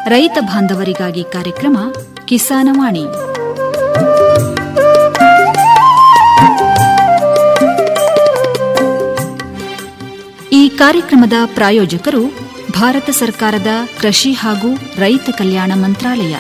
ರೈತ ಬಾಂಧವರಿಗಾಗಿ ಕಾರ್ಯಕ್ರಮ ಕಿಸಾನವಾಣಿ ಈ ಕಾರ್ಯಕ್ರಮದ ಪ್ರಾಯೋಜಕರು ಭಾರತ ಸರ್ಕಾರದ ಕೃಷಿ ಹಾಗೂ ರೈತ ಕಲ್ಯಾಣ ಮಂತ್ರಾಲಯ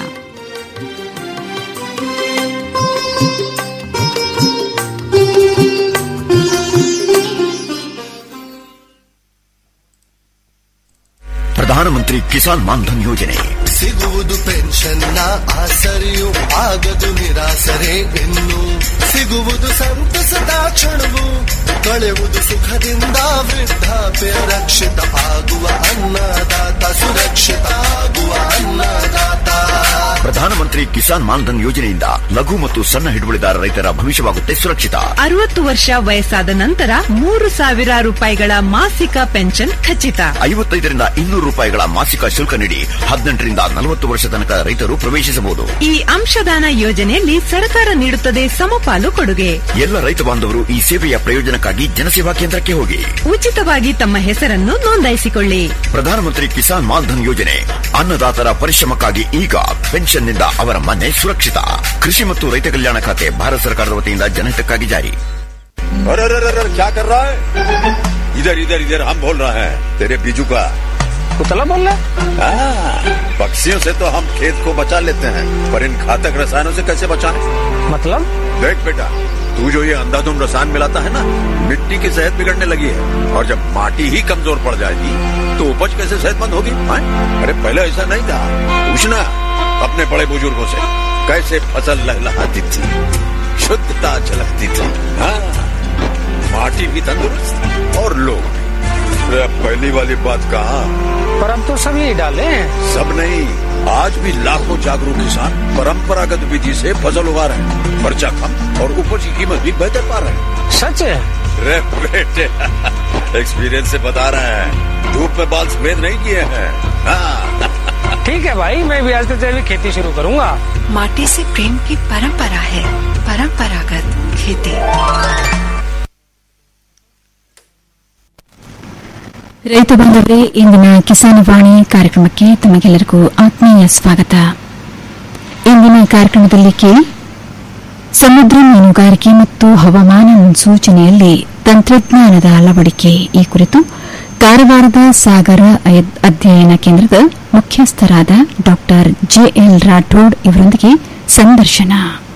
ಪ್ರಧಾನಮಂತ್ರಿ ಕಿಸಾನ್ ಮಾನ್ಧನ್ ಯೋಜನೆ ಸಿಗುವುದು ಪೆನ್ಷನ್ನ ಆಸರೆಯು ಆಗದು ನಿರಾಸರೆ ಇನ್ನು ಸಿಗುವುದು ಸಂತಸದ ಕ್ಷಣವು ಕಳೆವುದು ಸುಖದಿಂದ ವೃದ್ಧಾಪ್ಯ ರಕ್ಷಿತ ಆಗುವ ಅನ್ನದಾತ ಸುರಕ್ಷಿತ ಆಗುವ ಅನ್ನದಾತ ಪ್ರಧಾನಮಂತ್ರಿ ಕಿಸಾನ್ ಮಾನ್ಧನ್ ಯೋಜನೆಯಿಂದ ಲಘು ಮತ್ತು ಸಣ್ಣ ಹಿಡುವಳಿದಾರ ರೈತರ ಭವಿಷ್ಯವಾಗುತ್ತೆ ಸುರಕ್ಷಿತ ಅರವತ್ತು ವರ್ಷ ವಯಸ್ಸಾದ ನಂತರ ಮೂರು ಸಾವಿರ ರೂಪಾಯಿಗಳ ಮಾಸಿಕ ಪೆನ್ಷನ್ ಖಚಿತ ಐವತ್ತೈದರಿಂದ ಇನ್ನೂರು ರೂಪಾಯಿಗಳ ಮಾಸಿಕ ಶುಲ್ಕ ನೀಡಿ ಹದಿನೆಂಟರಿಂದ ನಲವತ್ತು ವರ್ಷ ತನಕ ರೈತರು ಪ್ರವೇಶಿಸಬಹುದು ಈ ಅಂಶದಾನ ಯೋಜನೆಯಲ್ಲಿ ಸರ್ಕಾರ ನೀಡುತ್ತದೆ ಸಮಪಾಲು ಕೊಡುಗೆ ಎಲ್ಲ ರೈತ ಬಾಂಧವರು ಈ ಸೇವೆಯ ಪ್ರಯೋಜನಕ್ಕಾಗಿ ಜನಸೇವಾ ಕೇಂದ್ರಕ್ಕೆ ಹೋಗಿ ಉಚಿತವಾಗಿ ತಮ್ಮ ಹೆಸರನ್ನು ನೋಂದಾಯಿಸಿಕೊಳ್ಳಿ ಪ್ರಧಾನಮಂತ್ರಿ ಕಿಸಾನ್ ಮಾನ್ಧನ್ ಯೋಜನೆ ಅನ್ನದಾತರ ಪರಿಶ್ರಮಕ್ಕಾಗಿ ಈಗ ಪೆನ್ಷನ್ನಿಂದ ಅವರ ಮನೆ ಸುರಕ್ಷಿತ ಕೃಷಿ ಮತ್ತು ರೈತ ಕಲ್ಯಾಣ ಖಾತೆ ಭಾರತ ಸರ್ಕಾರದ ವತಿಯಿಂದ ಜನಹಿತಕ್ಕಾಗಿ ಜಾರಿ अरे अरे अरे क्या कर रहा है इधर इधर इधर हम बोल रहे हैं तेरे बीजू का कुतला बोल रहा हाँ, पक्षियों से तो हम खेत को बचा लेते हैं पर इन घातक रसायनों से कैसे बचाएं? मतलब देख बेटा तू जो ये अंधाधुंध रसायन मिलाता है ना मिट्टी की सेहत बिगड़ने लगी है और जब माटी ही कमजोर पड़ जाएगी तो उपज कैसे सेहतमंद होगी हाँ? अरे पहले ऐसा नहीं था पूछना अपने बड़े बुजुर्गों से कैसे फसल लहलहाती थी शुद्धता झलकती थी हाँ माटी भी तंदुरुस्त और लोग भी अरे अब पहली वाली बात कहा पर अब तो सब यही डाले हैं सब नहीं आज भी लाखों जागरूक किसान परंपरागत विधि से फसल उगा रहे हैं खर्चा कम और उपज की कीमत भी बेहतर पा रहे हैं सच है रे बेटे एक्सपीरियंस से बता रहे हैं धूप में बाल सफेद नहीं किए हैं हाँ ठीक है भाई मैं भी आज से जैविक खेती शुरू करूंगा माटी से प्रेम की परंपरा है परंपरागत खेती ರೈತ ಬಾಂಧವರೇ ಇಂದಿನ ಕಿಸಾನವಾಣಿ ಕಾರ್ಯಕ್ರಮಕ್ಕೆ ತಮಗೆಲ್ಲರಿಗೂ ಆತ್ಮೀಯ ಸ್ವಾಗತ ಇಂದಿನ ಕಾರ್ಯಕ್ರಮದಲ್ಲಿ ಕೇಳಿ ಸಮುದ್ರ ಮೀನುಗಾರಿಕೆ ಮತ್ತು ಹವಾಮಾನ ಮುನ್ಸೂಚನೆಯಲ್ಲಿ ತಂತ್ರಜ್ಞಾನದ ಅಳವಡಿಕೆ ಈ ಕುರಿತು ಕಾರವಾರದ ಸಾಗರ ಅಯ್- ಅಧ್ಯಯನ ಕೇಂದ್ರದ ಮುಖ್ಯಸ್ಥರಾದ ಡಾ ಜೆಎಲ್ ರಾಠೋಡ್ ಇವರೊಂದಿಗೆ ಸಂದರ್ಶನ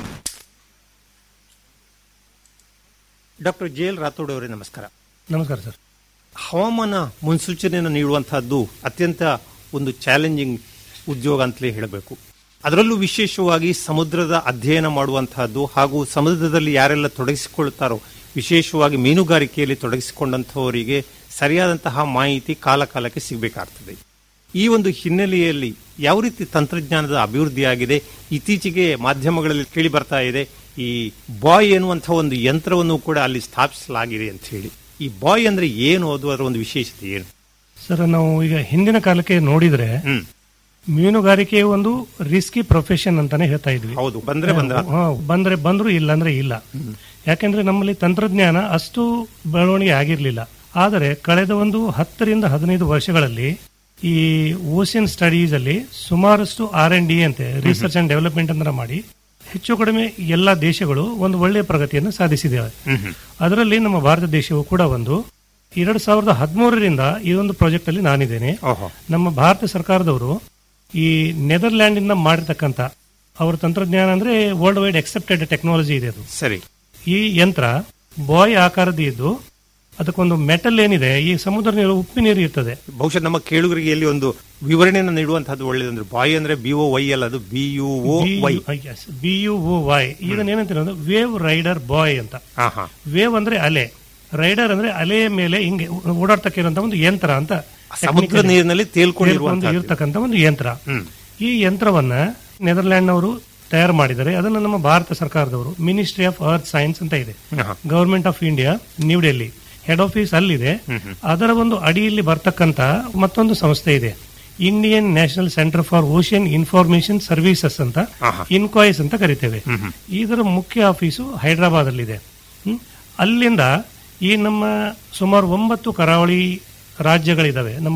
ಡಾಕ್ಟರ್ ಜೆ ಎಲ್ ರಾಥೋಡ್ ಅವರೇ ನಮಸ್ಕಾರ ನಮಸ್ಕಾರ ಸರ್ ಹವಾಮಾನ ಮುನ್ಸೂಚನೆಯನ್ನು ನೀಡುವಂತಹದ್ದು ಅತ್ಯಂತ ಒಂದು ಚಾಲೆಂಜಿಂಗ್ ಉದ್ಯೋಗ ಅಂತಲೇ ಹೇಳಬೇಕು ಅದರಲ್ಲೂ ವಿಶೇಷವಾಗಿ ಸಮುದ್ರದ ಅಧ್ಯಯನ ಮಾಡುವಂತಹದ್ದು ಹಾಗೂ ಸಮುದ್ರದಲ್ಲಿ ಯಾರೆಲ್ಲ ತೊಡಗಿಸಿಕೊಳ್ಳುತ್ತಾರೋ ವಿಶೇಷವಾಗಿ ಮೀನುಗಾರಿಕೆಯಲ್ಲಿ ತೊಡಗಿಸಿಕೊಂಡಂತಹವರಿಗೆ ಸರಿಯಾದಂತಹ ಮಾಹಿತಿ ಕಾಲ ಕಾಲಕ್ಕೆ ಸಿಗಬೇಕಾಗ್ತದೆ ಈ ಒಂದು ಹಿನ್ನೆಲೆಯಲ್ಲಿ ಯಾವ ರೀತಿ ತಂತ್ರಜ್ಞಾನದ ಅಭಿವೃದ್ಧಿಯಾಗಿದೆ ಇತ್ತೀಚೆಗೆ ಮಾಧ್ಯಮಗಳಲ್ಲಿ ಕೇಳಿ ಬರ್ತಾ ಇದೆ ಈ ಬಾಯ್ ಎನ್ನುವಂತಹ ಒಂದು ಯಂತ್ರವನ್ನು ಕೂಡ ಅಲ್ಲಿ ಸ್ಥಾಪಿಸಲಾಗಿದೆ ಅಂತ ಹೇಳಿ ಈ ಬಾಯ್ ಅಂದ್ರೆ ಏನು ಅದು ಅದರ ಒಂದು ವಿಶೇಷತೆ ಏನು ಸರ್ ನಾವು ಈಗ ಹಿಂದಿನ ಕಾಲಕ್ಕೆ ನೋಡಿದ್ರೆ ಹ್ಮ್ ಮೀನುಗಾರಿಕೆ ಒಂದು ರಿಸ್ಕಿ ಪ್ರೊಫೆಷನ್ ಅಂತಾನೆ ಹೇಳ್ತಾ ಇದ್ವಿ ಹೌದು ಬಂದ್ರೆ ಬಂದ್ರ ಹಾ, ಬಂದ್ರೆ ಬಂದ್ರು ಇಲ್ಲ ಅಂದ್ರೆ ಇಲ್ಲ ಯಾಕೆಂದ್ರೆ ನಮ್ಮಲ್ಲಿ ತಂತ್ರಜ್ಞಾನ ಅಷ್ಟು ಬೆಳವಣಿಗೆ ಆಗಿರ್ಲಿಲ್ಲ ಆದರೆ ಕಳೆದ ಒಂದು ಹತ್ತರಿಂದ ಹದಿನೈದು ವರ್ಷಗಳಲ್ಲಿ ಈ ಓಷನ್ ಸ್ಟಡೀಸ್ ಅಲ್ಲಿ ಸುಮಾರಷ್ಟು ಆರ್ ಎನ್ ಡಿ ಅಂತೆ ರಿಸರ್ಚ್ ಅಂಡ್ ಡೆವಲಪ್ಮೆಂಟ್ ಅಂತ ಮಾಡಿ ಹೆಚ್ಚು ಕಡಿಮೆ ಎಲ್ಲ ದೇಶಗಳು ಒಂದು ಒಳ್ಳೆಯ ಪ್ರಗತಿಯನ್ನು ಸಾಧಿಸಿದ್ದೇವೆ ಅದರಲ್ಲಿ ನಮ್ಮ ಭಾರತ ದೇಶವು ಕೂಡ ಒಂದು ಎರಡ್ ಸಾವಿರದ ಹದಿಮೂರರಿಂದ ಈ ಒಂದು ಪ್ರಾಜೆಕ್ಟ್ ಅಲ್ಲಿ ನಾನಿದ್ದೇನೆ ಓಹೋ ನಮ್ಮ ಭಾರತ ಸರ್ಕಾರದವರು ಈ ನೆದರ್ಲ್ಯಾಂಡ್ ಇಂದ ಮಾಡಿರ್ತಕ್ಕಂಥ ಅವರ ತಂತ್ರಜ್ಞಾನ ಅಂದ್ರೆ ವರ್ಲ್ಡ್ ವೈಡ್ ಎಕ್ಸೆಪ್ಟೆಡ್ ಟೆಕ್ನಾಲಜಿ ಇದೆ ಅದು ಸರಿ ಈ ಯಂತ್ರ ಬಾಯ್ ಆಕಾರದ ಇದ್ದು ಅದಕ್ಕೊಂದು ಮೆಟಲ್ ಏನಿದೆ ಈ ಸಮುದ್ರ ನೀರು ಉಪ್ಪು ನೀರು ಇರ್ತದೆ ಬಹುಶಃ ನಮ್ಮ ಕೇಳುಗರಿಗೆ ಇಲ್ಲಿ ಒಂದು ವಿವರಣೆಯನ್ನು ನೀಡುವಂತಹದ್ದು ಒಳ್ಳೆಯದಂದ್ರೆ ಬಾಯ್ ಅಂದ್ರೆ ಬಿ ಒ ವೈ ಅಲ್ಲ ಅದು B U O Y B U O Y ಇದನ್ನ ಏನಂತೀರ ಅಂದ್ರೆ ವೇವ್ ರೈಡರ್ ಬಾಯ್ ಅಂತ ಹಾ ಹಾ ವೇವ್ ಅಂದ್ರೆ ಅಲೆ ರೈಡರ್ ಅಂದ್ರೆ ಅಲೆಯ ಮೇಲೆ ಹಿಂಗೆ ಓಡಾಡ್ತಕ್ಕ ಇರುವಂತ ಒಂದು ಯಂತ್ರ ಅಂತ ಸಮುದ್ರ technically ನೀರಿನಲ್ಲಿ ತೇಲ್ಕೊಂಡಿರುವಂತಹದ್ದು. ತೇಲ್ಕೊಂಡು ಇರ್ತಕ್ಕಂಥ ಒಂದು ಯಂತ್ರ ಹ್ಮ್. ಈ ಯಂತ್ರವನ್ನ ನೆದರ್ಲ್ಯಾಂಡ್ನವರು ತಯಾರು ಮಾಡಿದ್ದಾರೆ ಅದನ್ನು ನಮ್ಮ ಭಾರತ ಸರ್ಕಾರದವರು ಮಿನಿಸ್ಟ್ರಿ ಆಫ್ ಅರ್ತ್ ಸೈನ್ಸ್ ಅಂತ ಇದೆ ಆಹಾ. Government of India New Delhi head office ಅಲ್ಲಿದೆ ಅದರ ಒಂದು ಅಡಿಯಲ್ಲಿ ಬರ್ತಕ್ಕಂತ ಮತ್ತೊಂದು ಸಂಸ್ಥೆ ಇದೆ Indian National Centre for Ocean Information Services ಅಂತ ಆಹಾ. ಇನ್ಕ್ವಾಯ್ಸ್ ಅಂತ ಕರಿತೇವೆ ಇದರ ಮುಖ್ಯ ಆಫೀಸು ಹೈದರಾಬಾದ್ ಅಲ್ಲಿದೆ ಹ್ಮ್? ಅಲ್ಲಿಂದ ಈ ನಮ್ಮ ಸುಮಾರು ಒಂಬತ್ತು ಕರಾವಳಿ ರಾಜ್ಯಗಳಿದಾವೆ ನಮ್ಮ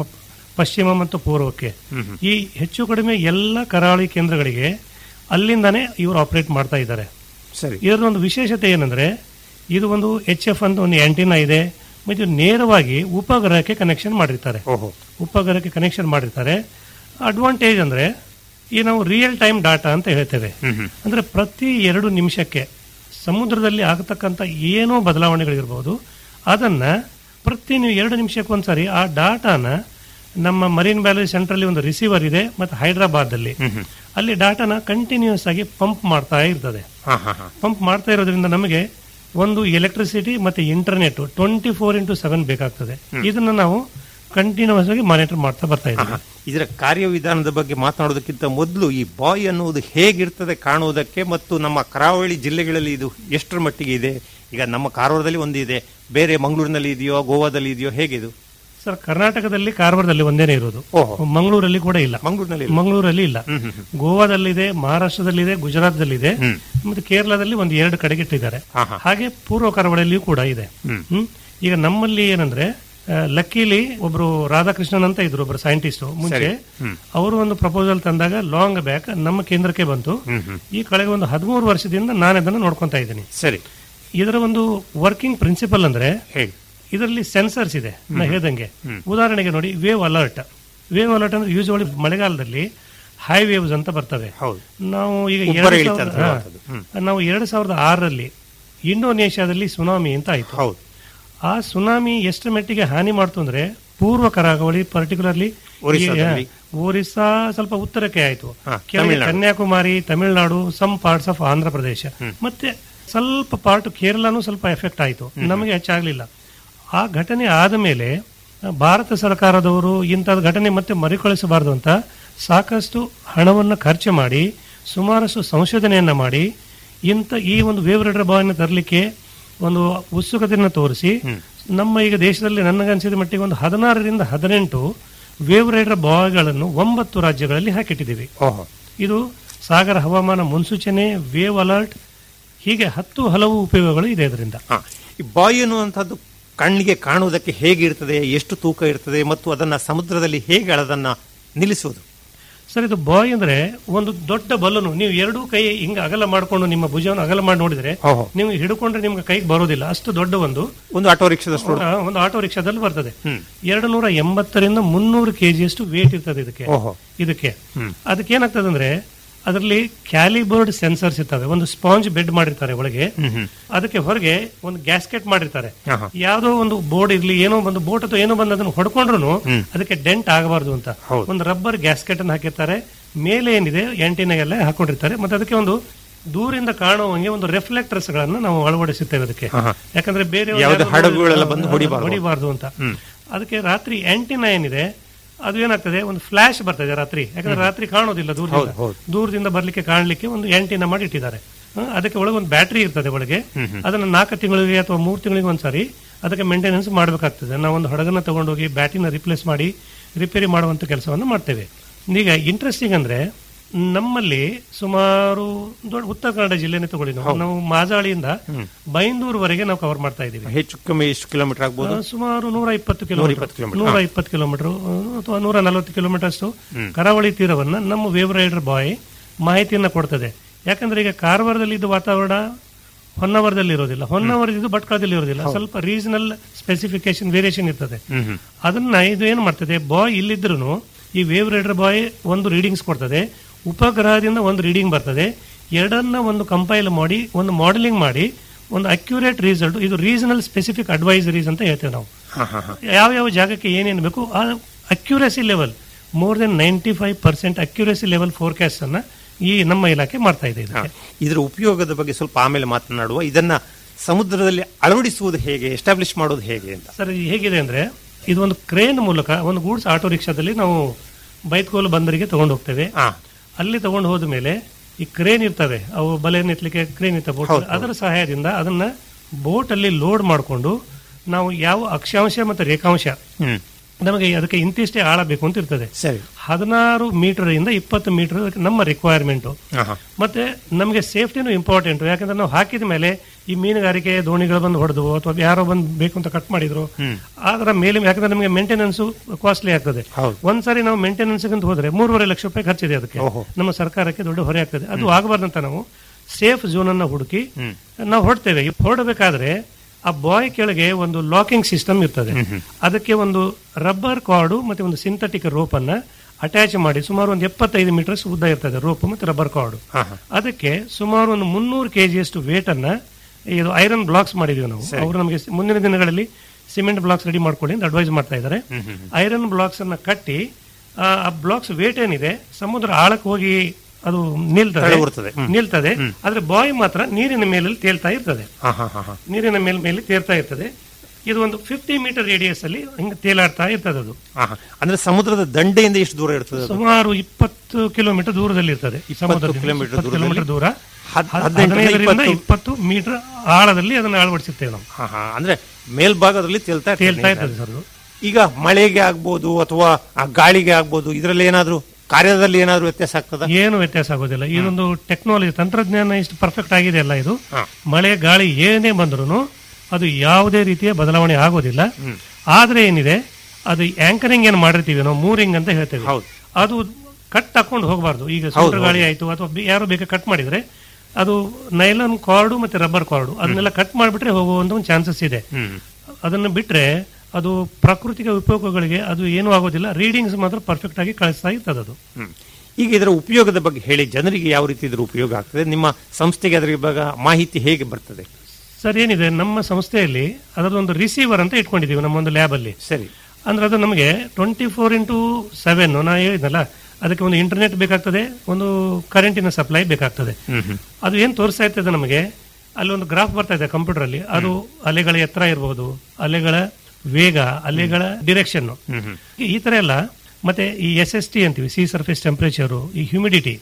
ಪಶ್ಚಿಮ ಮತ್ತು ಪೂರ್ವಕ್ಕೆ ಈ ಹೆಚ್ಚು ಕಡಿಮೆ ಎಲ್ಲ ಕರಾವಳಿ ಕೇಂದ್ರಗಳಿಗೆ ಅಲ್ಲಿಂದಾನೇ ಇವರು ಆಪರೇಟ್ ಮಾಡ್ತಾ ಇದ್ದಾರೆ ಸರಿ ಇದರ ಒಂದು ವಿಶೇಷತೆ ಏನಂದ್ರೆ ಇದು ಒಂದು ಎಚ್ ಎಫ್ ಅಂತ ಒಂದು ಆಂಟಿನಾ ಇದೆ ಮತ್ತು ಇದು ನೇರವಾಗಿ ಉಪಗ್ರಹಕ್ಕೆ ಕನೆಕ್ಷನ್ ಮಾಡಿರ್ತಾರೆ ಓಹೋ ಉಪಗ್ರಹಕ್ಕೆ ಕನೆಕ್ಷನ್ ಮಾಡಿರ್ತಾರೆ ಅಡ್ವಾಂಟೇಜ್ ಅಂದ್ರೆ ಈ ನಾವು ರಿಯಲ್ ಟೈಮ್ ಡಾಟಾ ಅಂತ ಹೇಳ್ತೇವೆ ಅಂದ್ರೆ ಪ್ರತಿ ಎರಡು ನಿಮಿಷಕ್ಕೆ ಸಮುದ್ರದಲ್ಲಿ ಆಗತಕ್ಕಂಥ ಏನೋ ಬದಲಾವಣೆಗಳಿರ್ಬೋದು ಅದನ್ನ ಪ್ರತಿ ನೀವು ಎರಡು ನಿಮಿಷಕ್ಕೆ ಒಂದ್ಸರಿ ಆ ಡಾಟಾನ ನಮ್ಮ ಮರೀನ್ ವ್ಯಾಲಿ ಸೆಂಟ್ರಲ್ಲಿ ಒಂದು ರಿಸೀವರ್ ಇದೆ ಮತ್ತು ಹೈದರಾಬಾದಲ್ಲಿ ಅಲ್ಲಿ ಡಾಟಾನ ಕಂಟಿನ್ಯೂಸ್ ಆಗಿ ಪಂಪ್ ಮಾಡ್ತಾ ಇರ್ತದೆ ಹಾ ಹಾ ಹಾ ಪಂಪ್ ಮಾಡ್ತಾ ಇರೋದ್ರಿಂದ ನಮಗೆ ಒಂದು ಎಲೆಕ್ಟ್ರಿಸಿಟಿ ಮತ್ತೆ internet twenty four into seven ಬೇಕಾಗ್ತದೆ ಇದನ್ನ ನಾವು ಕಂಟಿನ್ಯೂಸ್ ಆಗಿ ಮಾನಿಟರ್ ಮಾಡ್ತಾ ಬರ್ತಾ ಇದ್ದೀವಿ ಇದರ ಕಾರ್ಯವಿಧಾನದ ಬಗ್ಗೆ ಮಾತನಾಡೋದಕ್ಕಿಂತ ಮೊದಲು ಈ ಬಾಯ್ ಅನ್ನುವುದು ಹೇಗಿರ್ತದೆ ಕಾಣುವುದಕ್ಕೆ ಮತ್ತು ನಮ್ಮ ಕರಾವಳಿ ಜಿಲ್ಲೆಗಳಲ್ಲಿ ಇದು ಎಷ್ಟರ ಮಟ್ಟಿಗೆ ಇದೆ ಈಗ ನಮ್ಮ ಕಾರವಾರದಲ್ಲಿ ಒಂದಿದೆ ಬೇರೆ ಮಂಗಳೂರಿನಲ್ಲಿ ಇದೆಯೋ ಗೋವಾದಲ್ಲಿ ಇದೆಯೋ ಹೇಗಿದು ಸರ್ ಕರ್ನಾಟಕದಲ್ಲಿ ಕಾರವಾರದಲ್ಲಿ ಒಂದೇನೆ ಇರೋದು ಓಹೋ. ಮಂಗಳೂರಲ್ಲಿ ಕೂಡ ಇಲ್ಲ ಮಂಗಳೂರಿನಲ್ಲಿ ಮಂಗಳೂರಲ್ಲಿ ಇಲ್ಲ ಗೋವಾದಲ್ಲಿದೆ ಮಹಾರಾಷ್ಟ್ರದಲ್ಲಿದೆ ಗುಜರಾತ್ದಲ್ಲಿದೆ ಮತ್ತೆ ಕೇರಳದಲ್ಲಿ ಒಂದು ಎರಡು ಕಡೆಗೆ ಇಟ್ಟಿದ್ದಾರೆ ಹಾ, ಹಾ. ಹಾಗೆ ಪೂರ್ವ ಕರಾವಳಿಯಲ್ಲಿಯೂ ಕೂಡ ಇದೆ ಹ್ಮ್. ಈಗ ನಮ್ಮಲ್ಲಿ ಏನಂದ್ರೆ ಲಕ್ಕಿಲಿ ಒಬ್ರು ರಾಧಾಕೃಷ್ಣನ್ ಅಂತ ಇದ್ರು ಒಬ್ರು ಸೈಂಟಿಸ್ಟ್ ಮುಂಚೆ ಅವರು ಒಂದು ಪ್ರಪೋಸಲ್ ತಂದಾಗ ಲಾಂಗ್ ಬ್ಯಾಕ್ ನಮ್ಮ ಕೇಂದ್ರಕ್ಕೆ ಬಂತು ಈ ಕಳೆದ ಒಂದು ಹದಿಮೂರು ವರ್ಷದಿಂದ ನಾನು ಅದನ್ನು ನೋಡ್ಕೊಂತಾ ಇದ್ದೀನಿ ಸರಿ ಇದರ ಒಂದು ವರ್ಕಿಂಗ್ ಪ್ರಿನ್ಸಿಪಲ್ ಅಂದ್ರೆ ಹೇಳಿ ಇದರಲ್ಲಿ ಸೆನ್ಸರ್ಸ್ ಇದೆ ನಾ ಹೇಳ್ದಂಗೆ ಉದಾಹರಣೆಗೆ ನೋಡಿ ವೇವ್ ಅಲರ್ಟ್ ವೇವ್ ಅಲರ್ಟ್ ಅಂದ್ರೆ ಯೂಶುವಲಿ ಮಳೆಗಾಲದಲ್ಲಿ ಹೈ ವೇವ್ಸ್ ಅಂತ ಬರ್ತವೆ ಹೌದು ನಾವು ಈಗ ಉಬ್ಬರ ಎರಡು ಇಳಿತ ಸಾವಿರದ- ಅಂತ ಹೇಳುವಂಥದ್ದು. ಹಾ. ನಾವು ಎರಡು ಸಾವಿರದ ಆರರಲ್ಲಿ ಇಂಡೋನೇಷ್ಯಾದಲ್ಲಿ ಸುನಾಮಿ ಅಂತ ಆಯ್ತು ಹೌದು ಆ ಸುನಾಮಿ ಎಷ್ಟು ಮಟ್ಟಿಗೆ ಹಾನಿ ಮಾಡ್ತು ಅಂದ್ರೆ ಪೂರ್ವ ಕರಾವಳಿ ಪರ್ಟಿಕ್ಯುಲರ್ಲಿ ಒರಿಸ್ಸಾದಲ್ಲಿ. ಒರಿಸ್ಸಾ ಸ್ವಲ್ಪ ಉತ್ತರಕ್ಕೆ ಆಯ್ತು ಹಾ, ಕೆಳಗೆ Tamil Nadu. Kanyakumari Tamil Nadu some parts of Andhra Pradesh ಮತ್ತೆ ಸ್ವಲ್ಪ ಪಾರ್ಟ್ ಕೇರಳನೂ ಸ್ವಲ್ಪ ಎಫೆಕ್ಟ್ ಆಯ್ತು ನಮಗೆ ಹೆಚ್ಚಾಗ್ಲಿಲ್ಲ ಆ ಘಟನೆ ಆದ ಮೇಲೆ ಭಾರತ ಸರ್ಕಾರದವರು ಇಂಥದ್ದು ಘಟನೆ ಮತ್ತೆ ಮರುಕಳಿಸಬಾರದು ಅಂತ ಸಾಕಷ್ಟು ಹಣವನ್ನು ಖರ್ಚು ಮಾಡಿ ಸುಮಾರಷ್ಟು ಸಂಶೋಧನೆಯನ್ನ ಮಾಡಿ ಇಂಥ ಈ ಒಂದು ವೇವ್ ರೈಡರ್ ಬಾಯನ್ನು ತರಲಿಕ್ಕೆ ಒಂದು ಉತ್ಸುಕತೆಯನ್ನು ತೋರಿಸಿ ನಮ್ಮ ಈಗ ದೇಶದಲ್ಲಿ ನನಗನ್ಸಿದ ಮಟ್ಟಿಗೆ ಒಂದು ಹದಿನಾರರಿಂದ ಹದಿನೆಂಟು ವೇವ್ ರೈಡರ್ ಬಾಯ್ಗಳನ್ನು ಒಂಬತ್ತು ರಾಜ್ಯಗಳಲ್ಲಿ ಹಾಕಿಟ್ಟಿದ್ದೀವಿ ಓಹೋ ಇದು ಸಾಗರ ಹವಾಮಾನ ಮುನ್ಸೂಚನೆ ವೇವ್ ಅಲರ್ಟ್ ಹೀಗೆ ಹತ್ತು ಹಲವು ಉಪಯೋಗಗಳು ಇದೆ ಇದರಿಂದ ಹಾ ಈ ಬಾಯ್ ಅನ್ನುವಂಥದ್ದು ಕಣ್ಣಿಗೆ ಕಾಣುವುದಕ್ಕೆ ಹೇಗಿರ್ತದೆ ಎಷ್ಟು ತೂಕ ಇರ್ತದೆ ಮತ್ತು ಅದನ್ನ ಸಮುದ್ರದಲ್ಲಿ ಹೇಗೆ ಅದನ್ನ ನಿಲ್ಲಿಸುವುದು ಸರ್ ಇದು ಬಾಯ್ ಅಂದ್ರೆ ಒಂದು ದೊಡ್ಡ ಬಲೂನು ನೀವು ಎರಡೂ ಕೈ ಹಿಂಗ ಅಗಲ ಮಾಡ್ಕೊಂಡು ನಿಮ್ಮ ಭುಜವನ್ನು ಅಗಲ ಮಾಡಿ ನೋಡಿದ್ರೆ ಓಹೋ. ನೀವು ಹಿಡ್ಕೊಂಡ್ರೆ ನಿಮ್ಗೆ ಕೈಗೆ ಬರೋದಿಲ್ಲ ಅಷ್ಟು ದೊಡ್ಡ ಒಂದು ಒಂದು ಆಟೋ ರಿಕ್ಷಾದಷ್ಟು ಆ, ಒಂದು ಆಟೋ ರಿಕ್ಷಾದಲ್ಲಿ ಬರ್ತದೆ ಎರಡು ನೂರ ಎಂಬತ್ತರಿಂದ ಮುನ್ನೂರು ಕೆಜಿಯಷ್ಟು ವೇಟ್ ಇರ್ತದೆ ಇದಕ್ಕೆ ಓಹೋ. ಇದಕ್ಕೆ ಅದಕ್ಕೆ ಏನಾಗ್ತದೆ ಅಂದ್ರೆ ಅದರಲ್ಲಿ ಕ್ಯಾಲಿಬರ್ಡ್ ಸೆನ್ಸರ್ಸ್ ಇರ್ತವೆ ಒಂದು ಸ್ಪಾಂಜ್ ಬೆಡ್ ಮಾಡಿರ್ತಾರೆ ಒಳಗೆ ಅದಕ್ಕೆ ಹೊರಗೆ ಒಂದು ಗ್ಯಾಸ್ಕೆಟ್ ಮಾಡಿರ್ತಾರೆ ಆಹಾ. ಯಾವುದೋ ಒಂದು ಬೋರ್ಡ್ ಇರ್ಲಿ ಏನೋ ಒಂದು ಬೋಟ್ ಅಥವಾ ಏನೋ ಬಂದು ಅದನ್ನು ಹೊಡ್ಕೊಂಡ್ರು ಅದಕ್ಕೆ ಡೆಂಟ್ ಆಗಬಾರ್ದು ಅಂತ ಹೌದು. ಒಂದು ರಬ್ಬರ್ ಗ್ಯಾಸ್ಕೆಟ್ ಅನ್ನು ಹಾಕಿರ್ತಾರೆ ಮೇಲೆ ಏನಿದೆ ಆಂಟಿನ ಎಲ್ಲ ಹಾಕೊಂಡಿರ್ತಾರೆ ಮತ್ತೆ ಅದಕ್ಕೆ ಒಂದು ದೂರಿಂದ ಕಾಣುವಂಗೆ ಒಂದು ರಿಫ್ಲೆಕ್ಟರ್ಸ್ ಗಳನ್ನ ನಾವು ಅಳವಡಿಸುತ್ತೇವೆ ಅದಕ್ಕೆ ಆಹಾ. ಯಾಕಂದ್ರೆ ಬೇರೆ ಯಾವ್ದು ಹಡಗುಗಳೆಲ್ಲ ಬಂದು ಹೊಡಿಬಾರ್ದು. ಹೊಡಿಬಾರ್ದು ಅಂತ ಅದಕ್ಕೆ ರಾತ್ರಿ ಆಂಟಿನ ಏನಿದೆ ಅದು ಏನಾಗ್ತದೆ ಒಂದು ಫ್ಲಾಶ್ ಬರ್ತದೆ ರಾತ್ರಿ ಯಾಕಂದ್ರೆ ರಾತ್ರಿ ಕಾಣೋದಿಲ್ಲ ದೂರದಿಂದ ಹೌದು, ಹೌದು. ದೂರದಿಂದ ಬರ್ಲಿಕ್ಕೆ ಕಾಣಲಿಕ್ಕೆ ಒಂದು ಆಂಟಿನ ಮಾಡಿ ಇಟ್ಟಿದ್ದಾರೆ ಹ, ಅದಕ್ಕೆ ಒಳಗೆ ಒಂದು ಬ್ಯಾಟ್ರಿ ಇರ್ತದೆ ಒಳಗೆ ಅದನ್ನ ನಾಲ್ಕು ತಿಂಗಳಿಗೆ ಅಥವಾ ಮೂರು ತಿಂಗಳಿಗೆ ಒಂದ್ಸರಿ ಅದಕ್ಕೆ ಮೇಂಟೆನೆನ್ಸ್ ಮಾಡಬೇಕಾಗ್ತದೆ ನಾವು ಒಂದು ಹಡಗನ್ನ ತಗೊಂಡೋಗಿ ಬ್ಯಾಟ್ರಿನ ರಿಪ್ಲೇಸ್ ಮಾಡಿ ರಿಪೇರಿ ಮಾಡುವಂತ ಕೆಲಸವನ್ನು ಮಾಡ್ತೇವೆ ಈಗ ಇಂಟ್ರೆಸ್ಟಿಂಗ್ ಅಂದ್ರೆ ನಮ್ಮಲ್ಲಿ ಸುಮಾರು ದೊಡ್ಡ ಉತ್ತರ ಕನ್ನಡ ಜಿಲ್ಲೆನೇ ತಗೊಳ್ಳಿ ನಾವು ನಾವು ಮಾಜಾಳಿಯಿಂದ ಬೈಂದೂರ್ವರೆಗೆ ನಾವು ಕವರ್ ಮಾಡ್ತಾ ಇದ್ದೀವಿ ಹೆಚ್ಚು ಕಮ್ಮಿ ಎಷ್ಟು ಕಿಲೋಮೀಟರ್ ಆಗ್ಬೋದು ಆ, ಸುಮಾರು ನೂರ ಇಪ್ಪತ್ತು ನೂರ ಕಿಲೋಮೀಟರ್ ಇಪ್ಪತ್ತು ಕಿಲೋಮೀಟರ್, ನೂರ ಇಪ್ಪತ್ತು ಕಿಲೋಮೀಟರ್ ಅಥವಾ ನೂರ ನಲವತ್ತು ಕಿಲೋಮೀಟರ್ ಅಷ್ಟು ಕರಾವಳಿ ತೀರವನ್ನ ನಮ್ಮ ವೇವ್ ರೈಡರ್ ಬಾಯ್ ಮಾಹಿತಿಯನ್ನ ಕೊಡ್ತದೆ ಯಾಕಂದ್ರೆ ಈಗ ಕಾರವಾರದಲ್ಲಿ ಇದ್ದ ವಾತಾವರಣ ಹೊನ್ನಾವರದಲ್ಲಿ ಇರೋದಿಲ್ಲ ಹೊನ್ನಾವರದಿದ್ದು ಭಟ್ಕಳದಲ್ಲಿ ಇರೋದಿಲ್ಲ ಸ್ವಲ್ಪ ರೀಜನಲ್ ಸ್ಪೆಸಿಫಿಕೇಶನ್ ವೇರಿಯೇಷನ್ ಇರ್ತದೆ ಅದನ್ನ ಇದು ಏನು ಮಾಡ್ತದೆ ಬಾಯ್ ಇಲ್ಲಿದ್ರು ಈ ವೇವ್ ರೈಡರ್ ಬಾಯ್ ಒಂದು ರೀಡಿಂಗ್ಸ್ ಕೊಡ್ತದೆ ಉಪಗ್ರಹದಿಂದ ಒಂದು ರೀಡಿಂಗ್ ಬರ್ತದೆ ಎರಡನ್ನ ಒಂದು ಕಂಪೈಲ್ ಮಾಡಿ ಒಂದು ಮಾಡೆಲಿಂಗ್ ಮಾಡಿ ಒಂದು ಅಕ್ಯುರೇಟ್ ರಿಸಲ್ಟ್ ಇದು ರೀಜನಲ್ ಸ್ಪೆಸಿಫಿಕ್ ಅಡ್ವೈಸರೀಸ್ ಅಂತ ಹೇಳ್ತೇವೆ ನಾವು ಯಾವ ಯಾವ ಜಾಗಕ್ಕೆ ಏನೇನು ಬೇಕು ಆ accuracy level more than ninety five percent accuracy level forecast ಅನ್ನ ಈ ನಮ್ಮ ಇಲಾಖೆ ಮಾಡ್ತಾ ಇದೆ ಇದಕ್ಕೆ ಇದರ ಉಪಯೋಗದ ಬಗ್ಗೆ ಸ್ವಲ್ಪ ಆಮೇಲೆ ಮಾತನಾಡುವ ಇದನ್ನ ಸಮುದ್ರದಲ್ಲಿ ಅಳವಡಿಸುವುದು ಹೇಗೆ ಎಸ್ಟಾಬ್ಲಿಷ್ ಮಾಡೋದು ಹೇಗೆ ಅಂತ ಸರ್ ಇದು ಹೇಗಿದೆ ಅಂದ್ರೆ ಇದು ಒಂದು ಕ್ರೇನ್ ಮೂಲಕ ಒಂದು ಗೂಡ್ಸ್ ಆಟೋ ರಿಕ್ಷಾದಲ್ಲಿ ನಾವು ಬೈತ್ಕೋಲು ಬಂದರಿಗೆ ತಗೊಂಡು ಹೋಗ್ತೇವೆ ಹಾ ಅಲ್ಲಿ ತಗೊಂಡು ಹೋದ ಮೇಲೆ ಈ ಕ್ರೇನ್ ಇರ್ತವೆ ಅವು ಬಲೆಯನ್ನು ಎತ್ತಲಿಕ್ಕೆ ಕ್ರೇನ್ ಇರ್ತವೆ boat ಅಲ್ಲಿ. ಅದರ ಸಹಾಯದಿಂದ ಅದನ್ನ ಬೋಟ್ ಅಲ್ಲಿ ಲೋಡ್ ಮಾಡಿಕೊಂಡು ನಾವು ಯಾವ ಅಕ್ಷಾಂಶ ಮತ್ತು ರೇಖಾಂಶ ಹ್ಮ್ ನಮಗೆ ಅದಕ್ಕೆ ಇಂತಿಷ್ಟೇ ಆಳ ಬೇಕು ಅಂತ ಇರ್ತದೆ ಸರಿ ಹದಿನಾರು ಮೀಟರ್ ಇಂದ ಇಪ್ಪತ್ತು ಮೀಟರ್ ನಮ್ಮ ರಿಕ್ವೈರ್ಮೆಂಟ್ ಆಹಾ. ಮತ್ತೆ ನಮಗೆ ಸೇಫ್ಟಿನೂ ಇಂಪಾರ್ಟೆಂಟ್ ಯಾಕಂದ್ರೆ ನಾವು ಹಾಕಿದ ಮೇಲೆ ಈ ಮೀನುಗಾರಿಕೆ ದೋಣಿಗಳು ಬಂದು ಹೊಡೆದು ಅಥವಾ ಯಾರೋ ಬಂದು ಬೇಕು ಅಂತ ಕಟ್ ಮಾಡಿದ್ರು ಅದರ ಮೇಲೆ ಯಾಕಂದ್ರೆ ನಮಗೆ ಮೇಂಟೆನೆನ್ಸ್ ಕಾಸ್ಟ್ಲಿ ಆಗ್ತದೆ ಹೌದು. ಒಂದ್ಸರಿ ನಾವು ಮೇಂಟೆನೆನ್ಸ್ ಅಂತ ಹೋದ್ರೆ ಮೂರುವರೆ ಲಕ್ಷ ರೂಪಾಯಿ ಖರ್ಚಿದೆ ಅದಕ್ಕೆ ಓಹೋ. ನಮ್ಮ ಸರ್ಕಾರಕ್ಕೆ ದೊಡ್ಡ ಹೊರೆ ಆಗ್ತದೆ ಅದು ಆಗಬಾರ್ದಂತ ನಾವು ಸೇಫ್ ಝೋನ್ ಅನ್ನ ಹುಡುಕಿ ನಾವು ಹೊಡ್ತೇವೆ ಈ ಹೊರಡಬೇಕಾದ್ರೆ ಆ ಬಾಯ್ ಕೆಳಗೆ ಒಂದು ಲಾಕಿಂಗ್ ಸಿಸ್ಟಮ್ ಇರ್ತದೆ ಅದಕ್ಕೆ ಒಂದು ರಬ್ಬರ್ ಕಾರ್ಡು ಮತ್ತೆ ಒಂದು ಸಿಂಥೆಟಿಕ್ ರೋಪ್ ಅನ್ನ ಅಟ್ಯಾಚ್ ಮಾಡಿ ಸುಮಾರು ಒಂದು ಎಪ್ಪತ್ತೈದು ಮೀಟರ್ಸ್ ಉದ್ದ ಇರ್ತದೆ ರೋಪ್ ಮತ್ತೆ ರಬ್ಬರ್ ಕಾರ್ಡು ಆಹಾ. ಅದಕ್ಕೆ ಸುಮಾರು ಒಂದು ಮುನ್ನೂರು ಕೆಜಿಯಷ್ಟು ವೇಟ್ ಅನ್ನ ಇದು ಐರನ್ ಬ್ಲಾಕ್ಸ್ ಮಾಡಿದೀವಿ ನಾವು ಅವರು ನಮಗೆ ಮುಂದಿನ ದಿನಗಳಲ್ಲಿ ಸಿಮೆಂಟ್ ಬ್ಲಾಕ್ಸ್ ರೆಡಿ ಮಾಡ್ಕೊಳ್ಳಿ ಅಂತ ಅಡ್ವೈಸ್ ಮಾಡ್ತಾ ಇದ್ದಾರೆ ಐರನ್ ಬ್ಲಾಕ್ಸ್ ಅನ್ನ ಕಟ್ಟಿ ಆ ಬ್ಲಾಕ್ಸ್ ವೇಟ್ ಏನಿದೆ ಸಮುದ್ರ ಆಳಕ್ಕೆ ಹೋಗಿ ಅದು ನಿಲ್ತದೆ ಕೆಳಗುರ್ತದೆ. ಹ್ಮ್. ನಿಲ್ತದೆ ಆದ್ರೆ ಬಾಯ್ ಮಾತ್ರ ನೀರಿನ ಮೇಲೆ ತೇಲ್ತಾ ಇರ್ತದೆ ಹಾ ಹಾ ಹಾ ಹಾ ನೀರಿನ ಮೇಲ್ ಮೇಲೆ ತೇಲ್ತಾ ಇರ್ತದೆ ಇದು ಒಂದು ಫಿಫ್ಟಿ ಮೀಟರ್ ರೇಡಿಯಸ್ ಅಲ್ಲಿ ಹಿಂಗೆ ತೇಲಾಡ್ತಾ ಇರ್ತದೆ ಅದು ಆಹಾ. ಅಂದ್ರೆ ಸಮುದ್ರದ ದಂಡೆಯಿಂದ ಎಷ್ಟು ದೂರ ಇರ್ತದೆ ಅದು? ಸುಮಾರು ಇಪ್ಪತ್ತು ಕಿಲೋಮೀಟರ್ ದೂರದಲ್ಲಿ ಇರ್ತದೆ ಸಮುದ್ರದಿಂದ. ಕಿಲೋಮೀಟರ್ ಇಪ್ಪತ್ತು ಕಿಲೋಮೀಟರ್ ದೂರ ಹದ್- ಹದ್- ಹದಿನೆಂಟರಿಂದ ಹದಿನೈದರಿಂದ ಇಪ್ಪತ್ತು. ಇಪ್ಪತ್ತು ಮೀಟರ್ ಆಳದಲ್ಲಿ ಅದನ್ನು ಅಳವಡಿಸುತ್ತೇವೆ ನಾವು ಹಾ ಹಾ ಅಂದ್ರೆ ಮೇಲ್ಭಾಗದಲ್ಲಿ ತೇಲ್ತಾ ಇರ್ತದೆ ತೇಲ್ತಾ ನೀರು. ಇರ್ತದೆ ಸರ್ ಅದು. ಈಗ ಮಳೆಗೆ ಆಗ್ಬೋದು ಅಥವಾ ಆ ಗಾಳಿಗೆ ಆಗ್ಬೋದು ಇದರಲ್ಲಿ ಏನಾದ್ರೂ ಕಾರ್ಯದಲ್ಲಿ ಏನಾದ್ರೂ ವ್ಯತ್ಯಾಸ ಆಗ್ತದ ಏನು ವ್ಯತ್ಯಾಸ ಆಗೋದಿಲ್ಲ ಇದೊಂದು ಟೆಕ್ನಾಲಜಿ ತಂತ್ರಜ್ಞಾನ ಇಷ್ಟು ಪರ್ಫೆಕ್ಟ್ ಆಗಿದೆ ಅಲ್ಲ ಇದು ಹಾ. ಮಳೆ ಗಾಳಿ ಏನೇ ಬಂದ್ರು ಅದು ಯಾವುದೇ ರೀತಿಯ ಬದಲಾವಣೆ ಆಗೋದಿಲ್ಲ ಆದ್ರೆ ಏನಿದೆ ಅದು ಆಂಕರಿಂಗ್ ಏನು ಮಾಡಿರ್ತೀವಿ ನಾವು ಮೂರಿಂಗ್ ಅಂತ ಹೇಳ್ತೇವೆ ಹೌದು. ಅದು ಕಟ್ ಹಾಕೊಂಡು ಹೋಗಬಾರ್ದು ಈಗ ಸುಂಟರ ಗಾಳಿ ಆಯ್ತು ಅಥವಾ ಬಿ- ಯಾರು ಬೇಕಾ ಕಟ್ ಮಾಡಿದ್ರೆ ಅದು ನೈಲಾನ್ ಕಾರ್ಡು ಮತ್ತೆ ರಬ್ಬರ್ ಕಾರ್ಡು ಅದನ್ನೆಲ್ಲ ಕಟ್ ಮಾಡಿಬಿಟ್ರೆ ಹೋಗುವಂತ ಒಂದು ಚಾನ್ಸಸ್ ಇದೆ ಅದನ್ನು ಬಿಟ್ರೆ ಅದು ಪ್ರಾಕೃತಿಕ ಉಪಯೋಗಗಳಿಗೆ ಅದು ಏನೂ ಆಗೋದಿಲ್ಲ ರೀಡಿಂಗ್ಸ್ ಮಾತ್ರ ಪರ್ಫೆಕ್ಟ್ ಆಗಿ ಕಳಿಸ್ತಾ ಇರ್ತದೆ ಅದು ಹ್ಮ್. ಈಗ ಇದರ ಉಪಯೋಗದ ಬಗ್ಗೆ ಹೇಳಿ ಜನರಿಗೆ ಯಾವ ರೀತಿ ಇದರ ಉಪಯೋಗ ಆಗ್ತದೆ ನಿಮ್ಮ ಸಂಸ್ಥೆಗೆ ಅದರ ಬಗ್ಗೆ ಮಾಹಿತಿ ಹೇಗೆ ಬರ್ತದೆ ಸರ್ ಏನಿದೆ ನಮ್ಮ ಸಂಸ್ಥೆಯಲ್ಲಿ ಅದರದೊಂದು ರಿಸೀವರ್ ಅಂತ ಇಟ್ಕೊಂಡಿದ್ದೀವಿ ನಮ್ಮ ಒಂದು ಲ್ಯಾಬ್ ಅಲ್ಲಿ ಸರಿ ಅಂದ್ರೆ ಅದು ನಮಗೆ ಟ್ವೆಂಟಿ ಫೋರ್ ಇಂಟು ಸೆವೆನ್ ನಾ ಹೇಳಿದ್ನಲ್ಲ ಅದಕ್ಕೆ ಒಂದು ಇಂಟರ್ನೆಟ್ ಬೇಕಾಗ್ತದೆ ಒಂದು ಕರೆಂಟಿನ ಸಪ್ಲೈ ಬೇಕಾಗ್ತದೆ ಅದು ಏನ್ ತೋರಿಸ್ತಾ ಇರ್ತದೆ ನಮಗೆ ಅಲ್ಲಿ ಒಂದು ಗ್ರಾಫ್ ಬರ್ತಾ ಇದೆ ಕಂಪ್ಯೂಟರ್ ಅಲ್ಲಿ ಅದು ಅಲೆಗಳ ಎತ್ತರ ಇರಬಹುದು ಅಲೆಗಳ ವೇಗ ಅಲೆಗಳ ಡಿರೆಕ್ಷನ್ ಈ ತರ ಎಲ್ಲ ಮತ್ತೆ ಈ ಎಸ್ ಎಸ್ ಟಿ ಅಂತೀವಿ ಸಿ ಸರ್ಫೇಸ್ ಟೆಂಪರೇಚರ್ ಈ ಹ್ಯೂಮಿಡಿಟಿ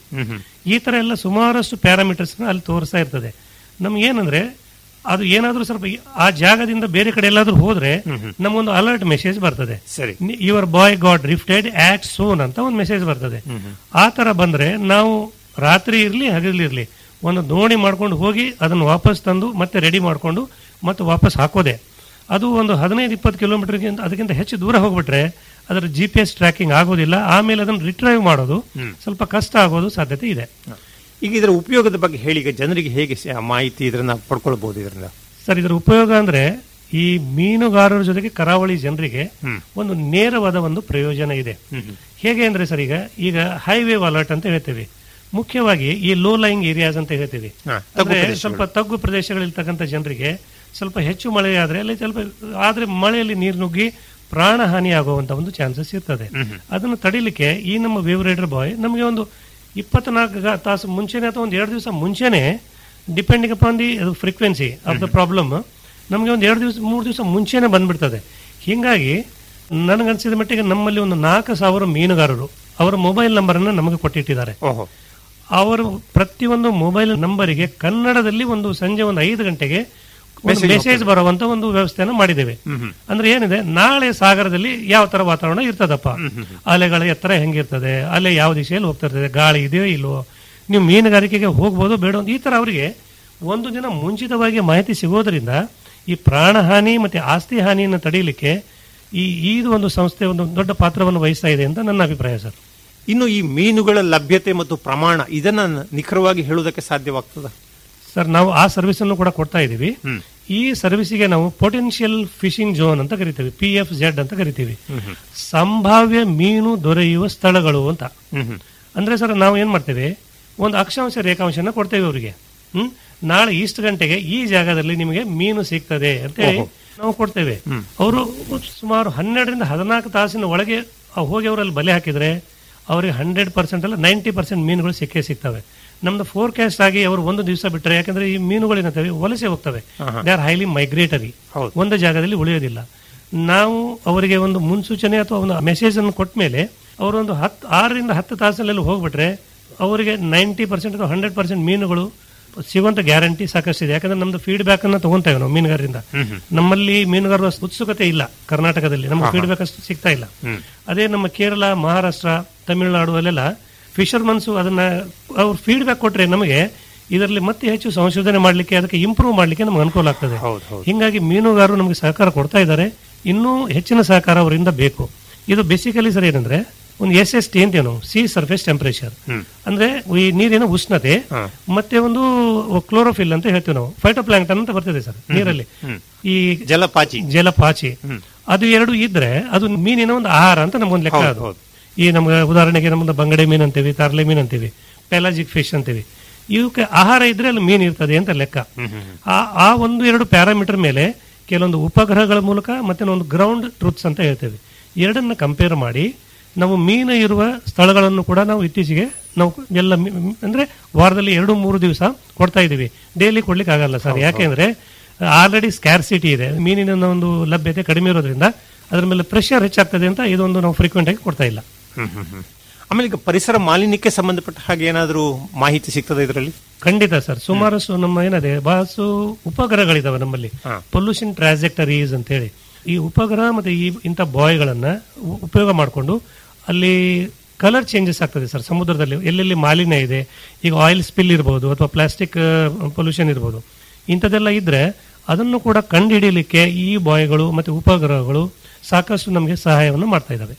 ಈ ತರ ಎಲ್ಲ ಸುಮಾರಷ್ಟು ಪ್ಯಾರಾಮೀಟರ್ಸ್ ಅಲ್ಲಿ ತೋರಿಸ್ತಾ ಇರ್ತದೆ ನಮ್ಗೆ ಏನಂದ್ರೆ ಅದು ಏನಾದ್ರೂ ಸ್ವಲ್ಪ ಈ- ಆ ಜಾಗದಿಂದ ಬೇರೆ ಕಡೆ ಎಲ್ಲಾದ್ರೂ ಹೋದ್ರೆ ನಮಗೊಂದು ಅಲರ್ಟ್ ಮೆಸೇಜ್ ಬರ್ತದೆ ಸರಿ. ಯುವರ್ ಬಾಯ್ ಗಾಡ್ ರಿಫ್ಟೆಡ್ ಆಟ್ ಸೋನ್ ಅಂತ ಒಂದು ಮೆಸೇಜ್ ಬರ್ತದೆ ಆ ತರ ಬಂದ್ರೆ ನಾವು ರಾತ್ರಿ ಇರ್ಲಿ ಹಗಲಿರ್ಲಿ ಒಂದು ದೋಣಿ ಮಾಡ್ಕೊಂಡು ಹೋಗಿ ಅದನ್ನು ವಾಪಸ್ ತಂದು ಮತ್ತೆ ರೆಡಿ ಮಾಡ್ಕೊಂಡು ಮತ್ತೆ ವಾಪಸ್ ಹಾಕೋದೆ ಅದು ಒಂದು ಹದಿನೈದು ಇಪ್ಪತ್ತು ಕಿಲೋಮೀಟರ್ಗಿಂತ ಅದಕ್ಕಿಂತ ಹೆಚ್ಚು ದೂರ ಹೋಗ್ಬಿಟ್ರೆ ಅದರ ಜಿ ಪಿ ಎಸ್ ಟ್ರ್ಯಾಕಿಂಗ್ ಆಗೋದಿಲ್ಲ ಆಮೇಲೆ ಅದನ್ನು ರಿಟ್ರೈವ್ ಮಾಡೋದು ಸ್ವಲ್ಪ ಕಷ್ಟ ಆಗೋದು ಸಾಧ್ಯತೆ ಇದೆ ಈಗ ಇದರ ಉಪಯೋಗದ ಬಗ್ಗೆ ಹೇಳಿ ಈಗ ಜನರಿಗೆ ಹೇಗೆ ಸ- ಮಾಹಿತಿ ಇದನ್ನ ಪಡ್ಕೊಳ್ಬಹುದು ಇದರಿಂದ ಸರ್ ಇದರ ಉಪಯೋಗ ಅಂದ್ರೆ ಈ ಮೀನುಗಾರರ ಜೊತೆಗೆ ಕರಾವಳಿ ಜನರಿಗೆ ಒಂದು ನೇರವಾದ ಒಂದು ಪ್ರಯೋಜನ ಇದೆ ಹೇಗೆ ಅಂದ್ರೆ ಸರ್ ಈಗ ಈಗ ಹೈವೇ ಅಲರ್ಟ್ ಅಂತ ಹೇಳ್ತೇವೆ ಮುಖ್ಯವಾಗಿ ಈ ಲೋ ಲೈಂಗ್ ಏರಿಯಾಸ್ ಅಂತ ಹೇಳ್ತೀವಿ ಹಾ, ತಗ್ಗು ಅಂದ್ರೆ ಪ್ರದೇಶಗಳು. ಸ್ವಲ್ಪ ತಗ್ಗು ಪ್ರದೇಶಗಳಿರ್ತಕ್ಕಂಥ ಜನರಿಗೆ ಸ್ವಲ್ಪ ಹೆಚ್ಚು ಮಳೆ ಆದ್ರೆ ಅಲ್ಲಿ ಸ್ವಲ್ಪ ಆದ್ರೆ ಮಳೆಯಲ್ಲಿ ನೀರು ನುಗ್ಗಿ ಪ್ರಾಣ ಹಾನಿ ಆಗುವಂತ ಒಂದು ಚಾನ್ಸಸ್ ಇರ್ತದೆ ಅದನ್ನು ತಡಿಲಿಕ್ಕೆ ಈ ನಮ್ಮ ವೇವ್ ರೈಡರ್ ಬಾಯ್ ನಮಗೆ ಒಂದು ಇಪ್ಪತ್ನಾಲ್ಕು ಗ- ತಾಸು ಮುಂಚೆನೆ ಅಥವಾ ಒಂದು ಎರಡು ದಿವಸ ಮುಂಚೆನೆ depending upon the frequency of the problem ನಮಗೆ ಒಂದು ಎರಡು ದಿವಸ ಮೂರು ದಿವಸ ಮುಂಚೆನೆ ಬಂದ್ಬಿಡ್ತದೆ ಹೀಗಾಗಿ ನನಗನ್ಸಿದ ಮಟ್ಟಿಗೆ ನಮ್ಮಲ್ಲಿ ಒಂದು ನಾಲ್ಕು ಸಾವಿರ ಮೀನುಗಾರರು ಅವರ ಮೊಬೈಲ್ ನಂಬರ್ ಅನ್ನು ನಮಗೆ ಕೊಟ್ಟಿಟ್ಟಿದ್ದಾರೆ ಓಹೋ ಅವರು ಪ್ರತಿಯೊಂದು ಮೊಬೈಲ್ ನಂಬರಿಗೆ ಕನ್ನಡದಲ್ಲಿ ಒಂದು ಸಂಜೆ ಒಂದು ಐದು ಗಂಟೆಗೆ ಮೆಸೇಜ್ ಬರುವಂತ ಒಂದು ವ್ಯವಸ್ಥೆಯನ್ನು ಮಾಡಿದ್ದೇವೆ ಅಂದ್ರೆ ಏನಿದೆ ನಾಳೆ ಸಾಗರದಲ್ಲಿ ಯಾವ ತರ ವಾತಾವರಣ ಇರ್ತದಪ್ಪ ಅಲೆಗಳ ಎತ್ತರ ಹೆಂಗಿರ್ತದೆ ಅಲೆ ಯಾವ ದಿಶೆಯಲ್ಲಿ ಹೋಗ್ತಾ ಇರ್ತದೆ ಗಾಳಿ ಇದೆಯೋ ಇಲ್ವೋ ನೀವು ಮೀನುಗಾರಿಕೆಗೆ ಹೋಗ್ಬೋದು ಬೇಡ ಅಂತ ಈ ತರ ಅವರಿಗೆ ಒಂದು ದಿನ ಮುಂಚಿತವಾಗಿ ಮಾಹಿತಿ ಸಿಗೋದ್ರಿಂದ ಈ ಪ್ರಾಣ ಹಾನಿ ಮತ್ತೆ ಆಸ್ತಿ ಹಾನಿಯನ್ನು ತಡೆಯಲಿಕ್ಕೆ ಈ ಇದು ಒಂದು ಸಂಸ್ಥೆ ಒಂದು ದೊಡ್ಡ ಪಾತ್ರವನ್ನು ವಹಿಸ್ತಾ ಇದೆ ಅಂತ ನನ್ನ ಅಭಿಪ್ರಾಯ ಸರ್ ಇನ್ನು ಈ ಮೀನುಗಳ ಲಭ್ಯತೆ ಮತ್ತು ಪ್ರಮಾಣ ಇದನ್ನ ನಿಖರವಾಗಿ ಹೇಳುವುದಕ್ಕೆ ಸಾಧ್ಯವಾಗ್ತದ ಸರ್ ನಾವು ಆ ಸರ್ವಿಸ್ ಅನ್ನು ಕೂಡ ಕೊಡ್ತಾ ಇದ್ದೀವಿ ಈ ಸರ್ವಿಸಿಗೆ ನಾವು ಪೊಟೆನ್ಷಿಯಲ್ ಫಿಶಿಂಗ್ ಝೋನ್ ಅಂತ ಕರಿತೀವಿ ಪಿ ಎಫ್ ಜೆಡ್ ಅಂತ ಕರಿತೀವಿ ಸಂಭಾವ್ಯ ಮೀನು ದೊರೆಯುವ ಸ್ಥಳಗಳು ಅಂತ ಅಂದ್ರೆ ಸರ್ ನಾವು ಏನ್ ಮಾಡ್ತೇವೆ ಒಂದು ಅಕ್ಷಾಂಶ ರೇಖಾಂಶನ ಕೊಡ್ತೇವೆ ಅವರಿಗೆ ಹ್ಮ್ ನಾಳೆ ಇಷ್ಟು ಗಂಟೆಗೆ ಈ ಜಾಗದಲ್ಲಿ ನಿಮಗೆ ಮೀನು ಸಿಗ್ತದೆ ಅಂತ ಹೇಳಿ ನಾವು ಕೊಡ್ತೇವೆ ಅವರು ಸುಮಾರು ಹನ್ನೆರಡರಿಂದ ಹದಿನಾಲ್ಕು ತಾಸಿನ ಒಳಗೆ ಆ ಹೋಗಿ ಅವರಲ್ಲಿ ಬಲೆ ಹಾಕಿದ್ರೆ ಅವರಿಗೆ ಹಂಡ್ರೆಡ್ ಪರ್ಸೆಂಟ್ ಅಲ್ಲ ನೈಂಟಿ ಪರ್ಸೆಂಟ್ ಮೀನುಗಳು ಸಿಕ್ಕೇ ಸಿಗ್ತವೆ ನಮ್ದು ಫೋರ್ಕಾಸ್ಟ್ ಆಗಿ ಅವರು ಒಂದು ದಿವಸ ಬಿಟ್ಟರೆ ಯಾಕಂದ್ರೆ ಈ ಮೀನುಗಳು ಏನಂತವೆ ವಲಸೆ ಹೋಗ್ತವೆ ದೇ ಆರ್ ಹೈಲಿ ಮೈಗ್ರೇಟರಿ ಹೌದು. ಒಂದು ಜಾಗದಲ್ಲಿ ಉಳಿಯೋದಿಲ್ಲ ನಾವು ಅವರಿಗೆ ಒಂದು ಮುನ್ಸೂಚನೆ ಅಥವಾ ಒಂದು ಮೆಸೇಜ್ ಅನ್ನು ಕೊಟ್ಟ ಮೇಲೆ ಅವರೊಂದು ಹತ್ತು ಆರರಿಂದ ಹತ್ತು ತಾಸಿನಲ್ಲಿ ಹೋಗ್ಬಿಟ್ರೆ ಅವರಿಗೆ ನೈಂಟಿ ಪರ್ಸೆಂಟ್ ಅಥವಾ ಹಂಡ್ರೆಡ್ ಪರ್ಸೆಂಟ್ ಮೀನುಗಳು ಸಿಗುವಂತ ಗ್ಯಾರಂಟಿ ಸಾಕಷ್ಟು ಇದೆ ಯಾಕಂದ್ರೆ ನಮ್ದು ಫೀಡ್ಬ್ಯಾಕ್ ಅನ್ನ ತಗೊಂತೇವೆ ನಾವು ಮೀನುಗಾರರಿಂದ ನಮ್ಮಲ್ಲಿ ಮೀನುಗಾರರ ಉತ್ಸುಕತೆ ಇಲ್ಲ ಕರ್ನಾಟಕದಲ್ಲಿ ನಮ್ಗೆ ಫೀಡ್ಬ್ಯಾಕ್ ಅಷ್ಟು ಸಿಗ್ತಾ ಇಲ್ಲ ಅದೇ ನಮ್ಮ ಕೇರಳ ಮಹಾರಾಷ್ಟ್ರ ತಮಿಳುನಾಡು ಅಲ್ಲೆಲ್ಲ ಫಿಶರ್ಮನ್ಸ್ ಅದನ್ನ ಅವ್ರು ಫೀಡ್ಬ್ಯಾಕ್ ಕೊಟ್ರೆ ನಮಗೆ ಇದರಲ್ಲಿ ಮತ್ತೆ ಹೆಚ್ಚು ಸಂಶೋಧನೆ ಮಾಡಲಿಕ್ಕೆ ಅದಕ್ಕೆ ಇಂಪ್ರೂವ್ ಮಾಡಲಿಕ್ಕೆ ನಮ್ಗೆ ಅನುಕೂಲ ಆಗ್ತದೆ ಹಿಂಗಾಗಿ ಮೀನುಗಾರರು ನಮಗೆ ಸಹಕಾರ ಕೊಡ್ತಾ ಇದ್ದಾರೆ ಇನ್ನೂ ಹೆಚ್ಚಿನ ಸಹಕಾರ ಅವರಿಂದ ಬೇಕು ಇದು ಬೇಸಿಕಲಿ ಸರ್ ಏನಂದ್ರೆ ಒಂದು ಎಸ್ ಎಸ್ ಟಿ ಅಂತೀವಿ ನಾವು ಸಿ ಸರ್ಫೇಸ್ ಟೆಂಪರೇಚರ್ ಅಂದ್ರೆ ಈ ನೀರಿನ ಉಷ್ಣತೆ ಮತ್ತೆ ಒಂದು ಕ್ಲೋರೋಫಿಲ್ ಅಂತ ಹೇಳ್ತೀವಿ ನಾವು ಫೈಟೋಪ್ಲಾಂಕ್ಟನ್ ಅಂತ ಬರ್ತದೆ ಸರ್ ನೀರಲ್ಲಿ ಈ ಜಲಪಾಚಿ ಜಲಪಾಚಿ ಅದು ಎರಡು ಇದ್ರೆ ಅದು ಮೀನಿನ ಒಂದು ಆಹಾರ ಅಂತ ನಮ್ಗೊಂದು ಲೆಕ್ಕ ಹೌದು, ಅದು ಹೌದು. ಈ ನಮ್ಗೆ ಉದಾಹರಣೆಗೆ ನಮ್ಮದು ಬಂಗಡೆ ಮೀನ್ ಅಂತೀವಿ ತಾರ್ಲೆ ಮೀನ್ ಅಂತೀವಿ ಪೆಲಾಜಿಕ್ ಫಿಶ್ ಅಂತೀವಿ ಇವಕ್ಕೆ ಆಹಾರ ಇದ್ರೆ ಅಲ್ಲಿ ಮೀನ್ ಇರ್ತದೆ ಅಂತ ಲೆಕ್ಕ ಆ ಆ ಒಂದು ಎರಡು ಪ್ಯಾರಾಮೀಟರ್ ಮೇಲೆ ಕೆಲವೊಂದು ಉಪಗ್ರಹಗಳ ಮೂಲಕ ಮತ್ತೆ ಒಂದು ಗ್ರೌಂಡ್ ಟ್ರೂತ್ಸ್ ಅಂತ ಹೇಳ್ತೇವೆ ಎರಡನ್ನ ಕಂಪೇರ್ ಮಾಡಿ ನಾವು ಮೀನು ಇರುವ ಸ್ಥಳಗಳನ್ನು ಕೂಡ ನಾವು ಇತ್ತೀಚೆಗೆ ನಾವು ಎಲ್ಲ ಮಿ- ಮಿ- ಅಂದ್ರೆ ವಾರದಲ್ಲಿ ಎರಡು ಮೂರು ದಿವಸ ಕೊಡ್ತಾ ಇದೀವಿ ಡೈಲಿ ಕೊಡ್ಲಿಕ್ಕೆ ಆಗಲ್ಲ ಸರ್ ಯಾಕೆಂದ್ರೆ ಆಲ್ರೆಡಿ ಸ್ಕ್ಯಾರ್ಸಿಟಿ ಇದೆ ಮೀನಿನ ಒಂದು ಲಭ್ಯತೆ ಕಡಿಮೆ ಇರೋದ್ರಿಂದ ಅದ್ರ ಮೇಲೆ ಪ್ರೆಷರ್ ಹೆಚ್ಚಾಗ್ತದೆ ಅಂತ ಇದೊಂದು ನಾವು ಫ್ರೀಕ್ವೆಂಟ್ ಆಗಿ ಕೊಡ್ತಾ ಇಲ್ಲ ಆಮೇಲೆ ಈಗ ಪರಿಸರ ಮಾಲಿನ್ಯಕ್ಕೆ ಸಂಬಂಧಪಟ್ಟ ಹಾಗೆ ಏನಾದರೂ ಮಾಹಿತಿ ಸಿಗ್ತದೆ ಇದರಲ್ಲಿ ಖಂಡಿತ ಸರ್ ಸುಮಾರಷ್ಟು ನಮ್ಮ ಏನದೆ ಬಹಳಷ್ಟು ಉಪಗ್ರಹಗಳಿದಾವೆ ನಮ್ಮಲ್ಲಿ ಪೊಲ್ಯೂಷನ್ ಟ್ರಾಜೆಕ್ಟರೀಸ್ ಅಂತ ಹೇಳಿ ಈ ಉಪಗ್ರಹ ಮತ್ತೆ ಈ ಇಂಥ ಬಾಯ್ಗಳನ್ನ ಉ- ಉಪಯೋಗ ಮಾಡಿಕೊಂಡು ಅಲ್ಲಿ ಕಲರ್ ಚೇಂಜಸ್ ಆಗ್ತದೆ ಸರ್ ಸಮುದ್ರದಲ್ಲಿ ಎಲ್ಲೆಲ್ಲಿ ಮಾಲಿನ್ಯ ಇದೆ ಈಗ ಆಯಿಲ್ ಸ್ಪಿಲ್ ಇರ್ಬೋದು ಅಥವಾ ಪ್ಲಾಸ್ಟಿಕ್ ಪೊಲ್ಯೂಷನ್ ಇರ್ಬೋದು ಇಂಥದ್ದೆಲ್ಲ ಇದ್ರೆ ಅದನ್ನು ಕೂಡ ಕಂಡುಹಿಡಿಯಲಿಕ್ಕೆ ಈ ಬಾಯ್ಗಳು ಮತ್ತೆ ಉಪಗ್ರಹಗಳು ಸಾಕಷ್ಟು ನಮಗೆ ಸಹಾಯವನ್ನು ಮಾಡ್ತಾ ಇದ್ದಾವೆ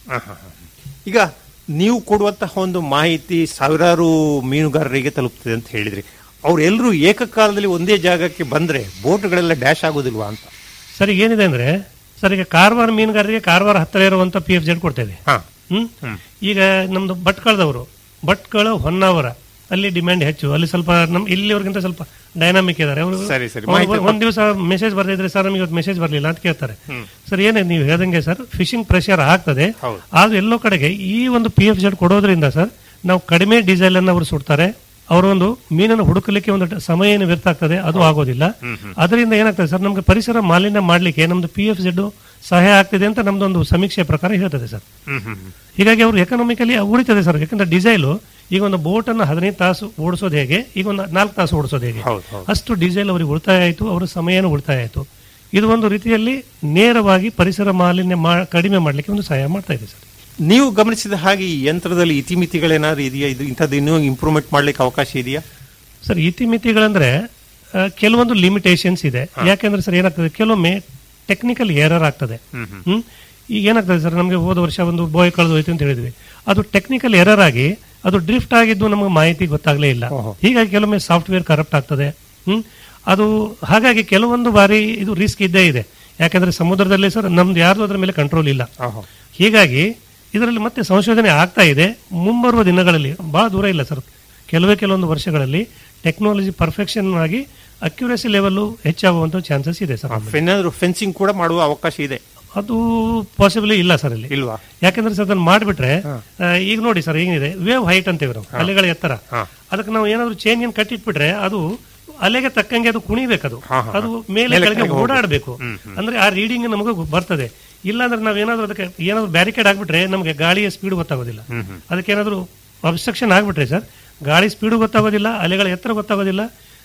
ಈಗ ನೀವು ಕೊಡುವಂತಹ ಒಂದು ಮಾಹಿತಿ ಸಾವಿರಾರು ಮೀನುಗಾರರಿಗೆ ತಲುಪ್ತದೆ ಅಂತ ಹೇಳಿದ್ರಿ ಅವರೆಲ್ಲರೂ ಏಕಕಾಲದಲ್ಲಿ ಒಂದೇ ಜಾಗಕ್ಕೆ ಬಂದ್ರೆ ಬೋಟ್ಗಳೆಲ್ಲ ಡ್ಯಾಶ್ ಆಗೋದಿಲ್ವಾ ಅಂತ ಸರ್ ಈಗ ಏನಿದೆ ಅಂದ್ರೆ ಸರ್ ಈಗ ಕಾರವಾರ ಮೀನುಗಾರರಿಗೆ ಕಾರವಾರ ಹತ್ತಿರ ಇರುವಂತ ಪಿ ಎಫ್ ಜೆಡ್ ಕೊಡ್ತೇವೆ ಹಾ ಹ್ಮ್ ಈಗ ನಮ್ದು ಭಟ್ಕಳದವರು ಭಟ್ಕಳ ಹೊನ್ನಾವರ ಅಲ್ಲಿ ಡಿಮ್ಯಾಂಡ್ ಹೆಚ್ಚು ಅಲ್ಲಿ ಸ್ವಲ್ಪ ನಮ್ ಇಲ್ಲಿವರೆಗಿಂತ ಸ್ವಲ್ಪ ಡೈನಾಮಿಕ್ ಇದಾರೆ ಅವರು ಸರಿ, ಸರಿ. ಮಾಹಿತಿ ಒಂದ್ ದಿವಸ ಮೆಸೇಜ್ ಬರ್ದಿದ್ರೆ ಸರ್ ನಮಗೆ ಇವತ್ತು ಮೆಸೇಜ್ ಬರ್ಲಿಲ್ಲ ಅಂತ ಕೇಳ್ತಾರೆ ಸರ್ ಏನೇ ನೀವು ಹೇಳ್ದಂಗೆ ಸರ್ ಫಿಶಿಂಗ್ ಪ್ರೆಷರ್ ಆಗ್ತದೆ ಹೌದು. ಆದ್ರೆ ಎಲ್ಲೋ ಕಡೆಗೆ ಈ ಒಂದು ಪಿ ಎಫ್ ಜೆಡ್ ಕೊಡೋದ್ರಿಂದ ಸರ್ ನಾವು ಕಡಿಮೆ ಡೀಸೆಲ್ ಅನ್ನು ಅವರು ಸುಡ್ತಾರೆ ಅವರೊಂದು ಮೀನನ್ನು ಹುಡುಕಲಿಕ್ಕೆ ಒಂದು ಟ- ಸಮಯ ಏನು ವ್ಯರ್ಥ ಆಗ್ತದೆ ಅದು ಆಗೋದಿಲ್ಲ ಅದರಿಂದ ಏನಾಗ್ತದೆ ಸರ್ ನಮ್ಗೆ ಪರಿಸರ ಮಾಲಿನ್ಯ ಮಾಡ್ಲಿಕ್ಕೆ ನಮ್ದು ಪಿ ಎಫ್ ಜೆಡ್ ಸಹಾಯ ಆಗ್ತಿದೆ ಅಂತ ನಮ್ದೊಂದು ಸಮೀಕ್ಷೆ ಪ್ರಕಾರ ಹೇಳ್ತದೆ ಸರ್ ಹೀಗಾಗಿ ಅವರು ಎಕನಾಮಿಕಲಿ ಉಳಿತದೆ ಸರ್ ಯಾಕಂದ್ರೆ ಡೀಸೆಲ್ ಈಗ ಒಂದು ಬೋಟ್ ಅನ್ನು ಹದಿನೈದು ತಾಸು ಓಡಿಸೋದು ಹೇಗೆ ಈಗ ಒಂದು ನಾಲ್ಕು ತಾಸು ಓಡಿಸೋದು ಹೇಗೆ ಹೌದು, ಹೌದು. ಅಷ್ಟು ಡೀಸೆಲ್ ಅವರಿಗೆ ಉಳಿತಾಯ ಆಯಿತು ಅವರ ಸಮಯನೂ ಉಳಿತಾಯ ಆಯಿತು ಇದು ಒಂದು ರೀತಿಯಲ್ಲಿ ನೇರವಾಗಿ ಪರಿಸರ ಮಾಲಿನ್ಯ ಮಾ- ಕಡಿಮೆ ಮಾಡಲಿಕ್ಕೆ ಒಂದು ಸಹಾಯ ಮಾಡ್ತಾ ಇದೆ ಸರ್ ನೀವು ಗಮನಿಸಿದ ಹಾಗೆ ಈ ಯಂತ್ರದಲ್ಲಿ ಇತಿಮಿತಿಗಳೇನಾದ್ರು ಇದೆಯಾ ಇದು ಇಂಥದ್ದು ಇನ್ನೂ ಇಂಪ್ರೂವ್ಮೆಂಟ್ ಮಾಡ್ಲಿಕ್ಕೆ ಅವಕಾಶ ಇದೆಯಾ ಸರ್ ಇತಿಮಿತಿಗಳಂದ್ರೆ ಆ, ಕೆಲವೊಂದು ಲಿಮಿಟೇಷನ್ಸ್ ಇದೆ ಯಾಕೆಂದ್ರೆ ಸರ್ ಏನಾಗ್ತದೆ ಕೆಲವೊಮ್ಮೆ ಟೆಕ್ನಿಕಲ್ ಎರರ್ ಆಗ್ತದೆ ಹ್ಮ್ ಈಗ ಏನಾಗ್ತದೆ ಸರ್ ನಮಗೆ ಹೋದ ವರ್ಷ ಒಂದು ಬಾಯ್ ಕಳೆದು ಹೋಯ್ತು ಅಂತ ಹೇಳಿದ್ವಿ ಅದು ಟೆಕ್ನಿಕಲ್ ಎರರ್ ಆಗಿ ಅದು ಡ್ರಿಫ್ಟ್ ಆಗಿದ್ದು ನಮಗೆ ಮಾಹಿತಿ ಗೊತ್ತಾಗ್ಲೇ ಇಲ್ಲ ಹೀಗಾಗಿ ಕೆಲವೊಮ್ಮೆ ಸಾಫ್ಟ್ವೇರ್ ಕರಪ್ಟ್ ಆಗ್ತದೆ ಹ್ಮ್ ಅದು ಹಾಗಾಗಿ ಕೆಲವೊಂದು ಬಾರಿ ಇದು ರಿಸ್ಕ್ ಇದ್ದೇ ಇದೆ ಯಾಕಂದ್ರೆ ಸಮುದ್ರದಲ್ಲಿ ಸರ್ ನಮ್ದು ಯಾರ್ದು ಅದ್ರ ಮೇಲೆ ಕಂಟ್ರೋಲ್ ಇಲ್ಲ ಹೀಗಾಗಿ ಇದರಲ್ಲಿ ಮತ್ತೆ ಸಂಶೋಧನೆ ಆಗ್ತಾ ಇದೆ ಮುಂಬರುವ ದಿನಗಳಲ್ಲಿ ಬಹಳ ದೂರ ಇಲ್ಲ ಸರ್ ಕೆಲವೇ ಕೆಲವೊಂದು ವರ್ಷಗಳಲ್ಲಿ ಟೆಕ್ನಾಲಜಿ ಪರ್ಫೆಕ್ಷನ್ ಆಗಿ ಅಕ್ಯುರೇಸಿ ಲೆವೆಲ್ ಹೆಚ್ಚಾಗುವಂತ ಚಾನ್ಸಸ್ ಇದೆ ಸರ್ ನಮ್ಮಲ್ಲಿ. ಏನಾದ್ರು ಫೆನ್ಸಿಂಗ್ ಕೂಡ ಮಾಡುವ ಅವಕಾಶ ಇದೆ ಅದು ಪಾಸಿಬಲಿ ಇಲ್ಲ ಸರ್ ಇಲ್ಲಿ ಇಲ್ವಾ ಯಾಕಂದ್ರೆ ಸರ್ ಅದನ್ನ ಮಾಡಿಬಿಟ್ರೆ ಆ, ಈಗ ನೋಡಿ ಸರ್ ಏನಿದೆ ವೇವ್ ಹೈಟ್ ಅಂತೀವಿ ನಾವು ಅಲೆಗಳ ಎತ್ತರ ಅದಕ್ಕೆ ನಾವು ಏನಾದ್ರು ಚೇಂಜ್ ಏನ್ ಕಟ್ಟಿಟ್ಬಿಟ್ರೆ ಅದು ಅಲೆಗೆ ತಕ್ಕಂಗೆ ಅದು ಕುಣಿಬೇಕದು ಅದು ಮೇಲೆ ಕೆಳಗೆ ಓಡಾಡಬೇಕು ಅಂದ್ರೆ ಆ ರೀಡಿಂಗ್ ನಮಗೆ ಬರ್ತದೆ ಇಲ್ಲಾಂದ್ರೆ ನಾವ್ ಏನಾದ್ರು ಅದಕ್ಕೆ ಏನಾದ್ರು ಬ್ಯಾರಿಕೇಡ್ ಆಗ್ಬಿಟ್ರೆ ನಮಗೆ ಗಾಳಿಯ ಸ್ಪೀಡ್ ಗೊತ್ತಾಗೋದಿಲ್ಲ ಅದಕ್ಕೆ ಏನಾದ್ರು ಅಬ್ಸ್ಟ್ರಕ್ಷನ್ ಆಗ್ಬಿಟ್ರೆ ಸರ್ ಗಾಳಿ ಸ್ಪೀಡ್ ಗೊತ್ತಾಗೋದಿಲ್ಲ ಅಲೆಗಳ ಎತ್ತರ ಗೊತ್ತಾಗೋದಿಲ್ಲ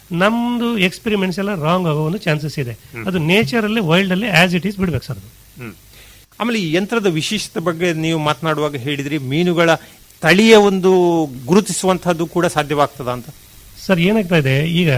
ನಮ್ದು ಎಕ್ಸ್ಪೆರಿಮೆಂಟ್ಸ್ ಎಲ್ಲ ರಾಂಗ್ ಆಗೋ ಒಂದು ಚಾನ್ಸಸ್ ಇದೆ ಅದು ನೇಚರ್ ಅಲ್ಲಿ ವೈಲ್ಡ್ ಅಲ್ಲಿ ಆಸ್ ಇಟ್ ಈಸ್ ಬಿಡ್ಬೇಕು ಸರ್ ಅದು ಆಮೇಲೆ ಈ ಯಂತ್ರದ ವಿಶಿಷ್ಟತೆ ಬಗ್ಗೆ ನೀವು ಮಾತನಾಡುವಾಗ ಹೇಳಿದ್ರಿ ಮೀನುಗಳ ತಳಿಯ ಒಂದು ಗುರುತಿಸುವಂತಹದ್ದು ಕೂಡ ಸಾಧ್ಯವಾಗ್ತದ ಅಂತ ಸರ್ ಏನಾಗ್ತಾ ಇದೆ ಈಗ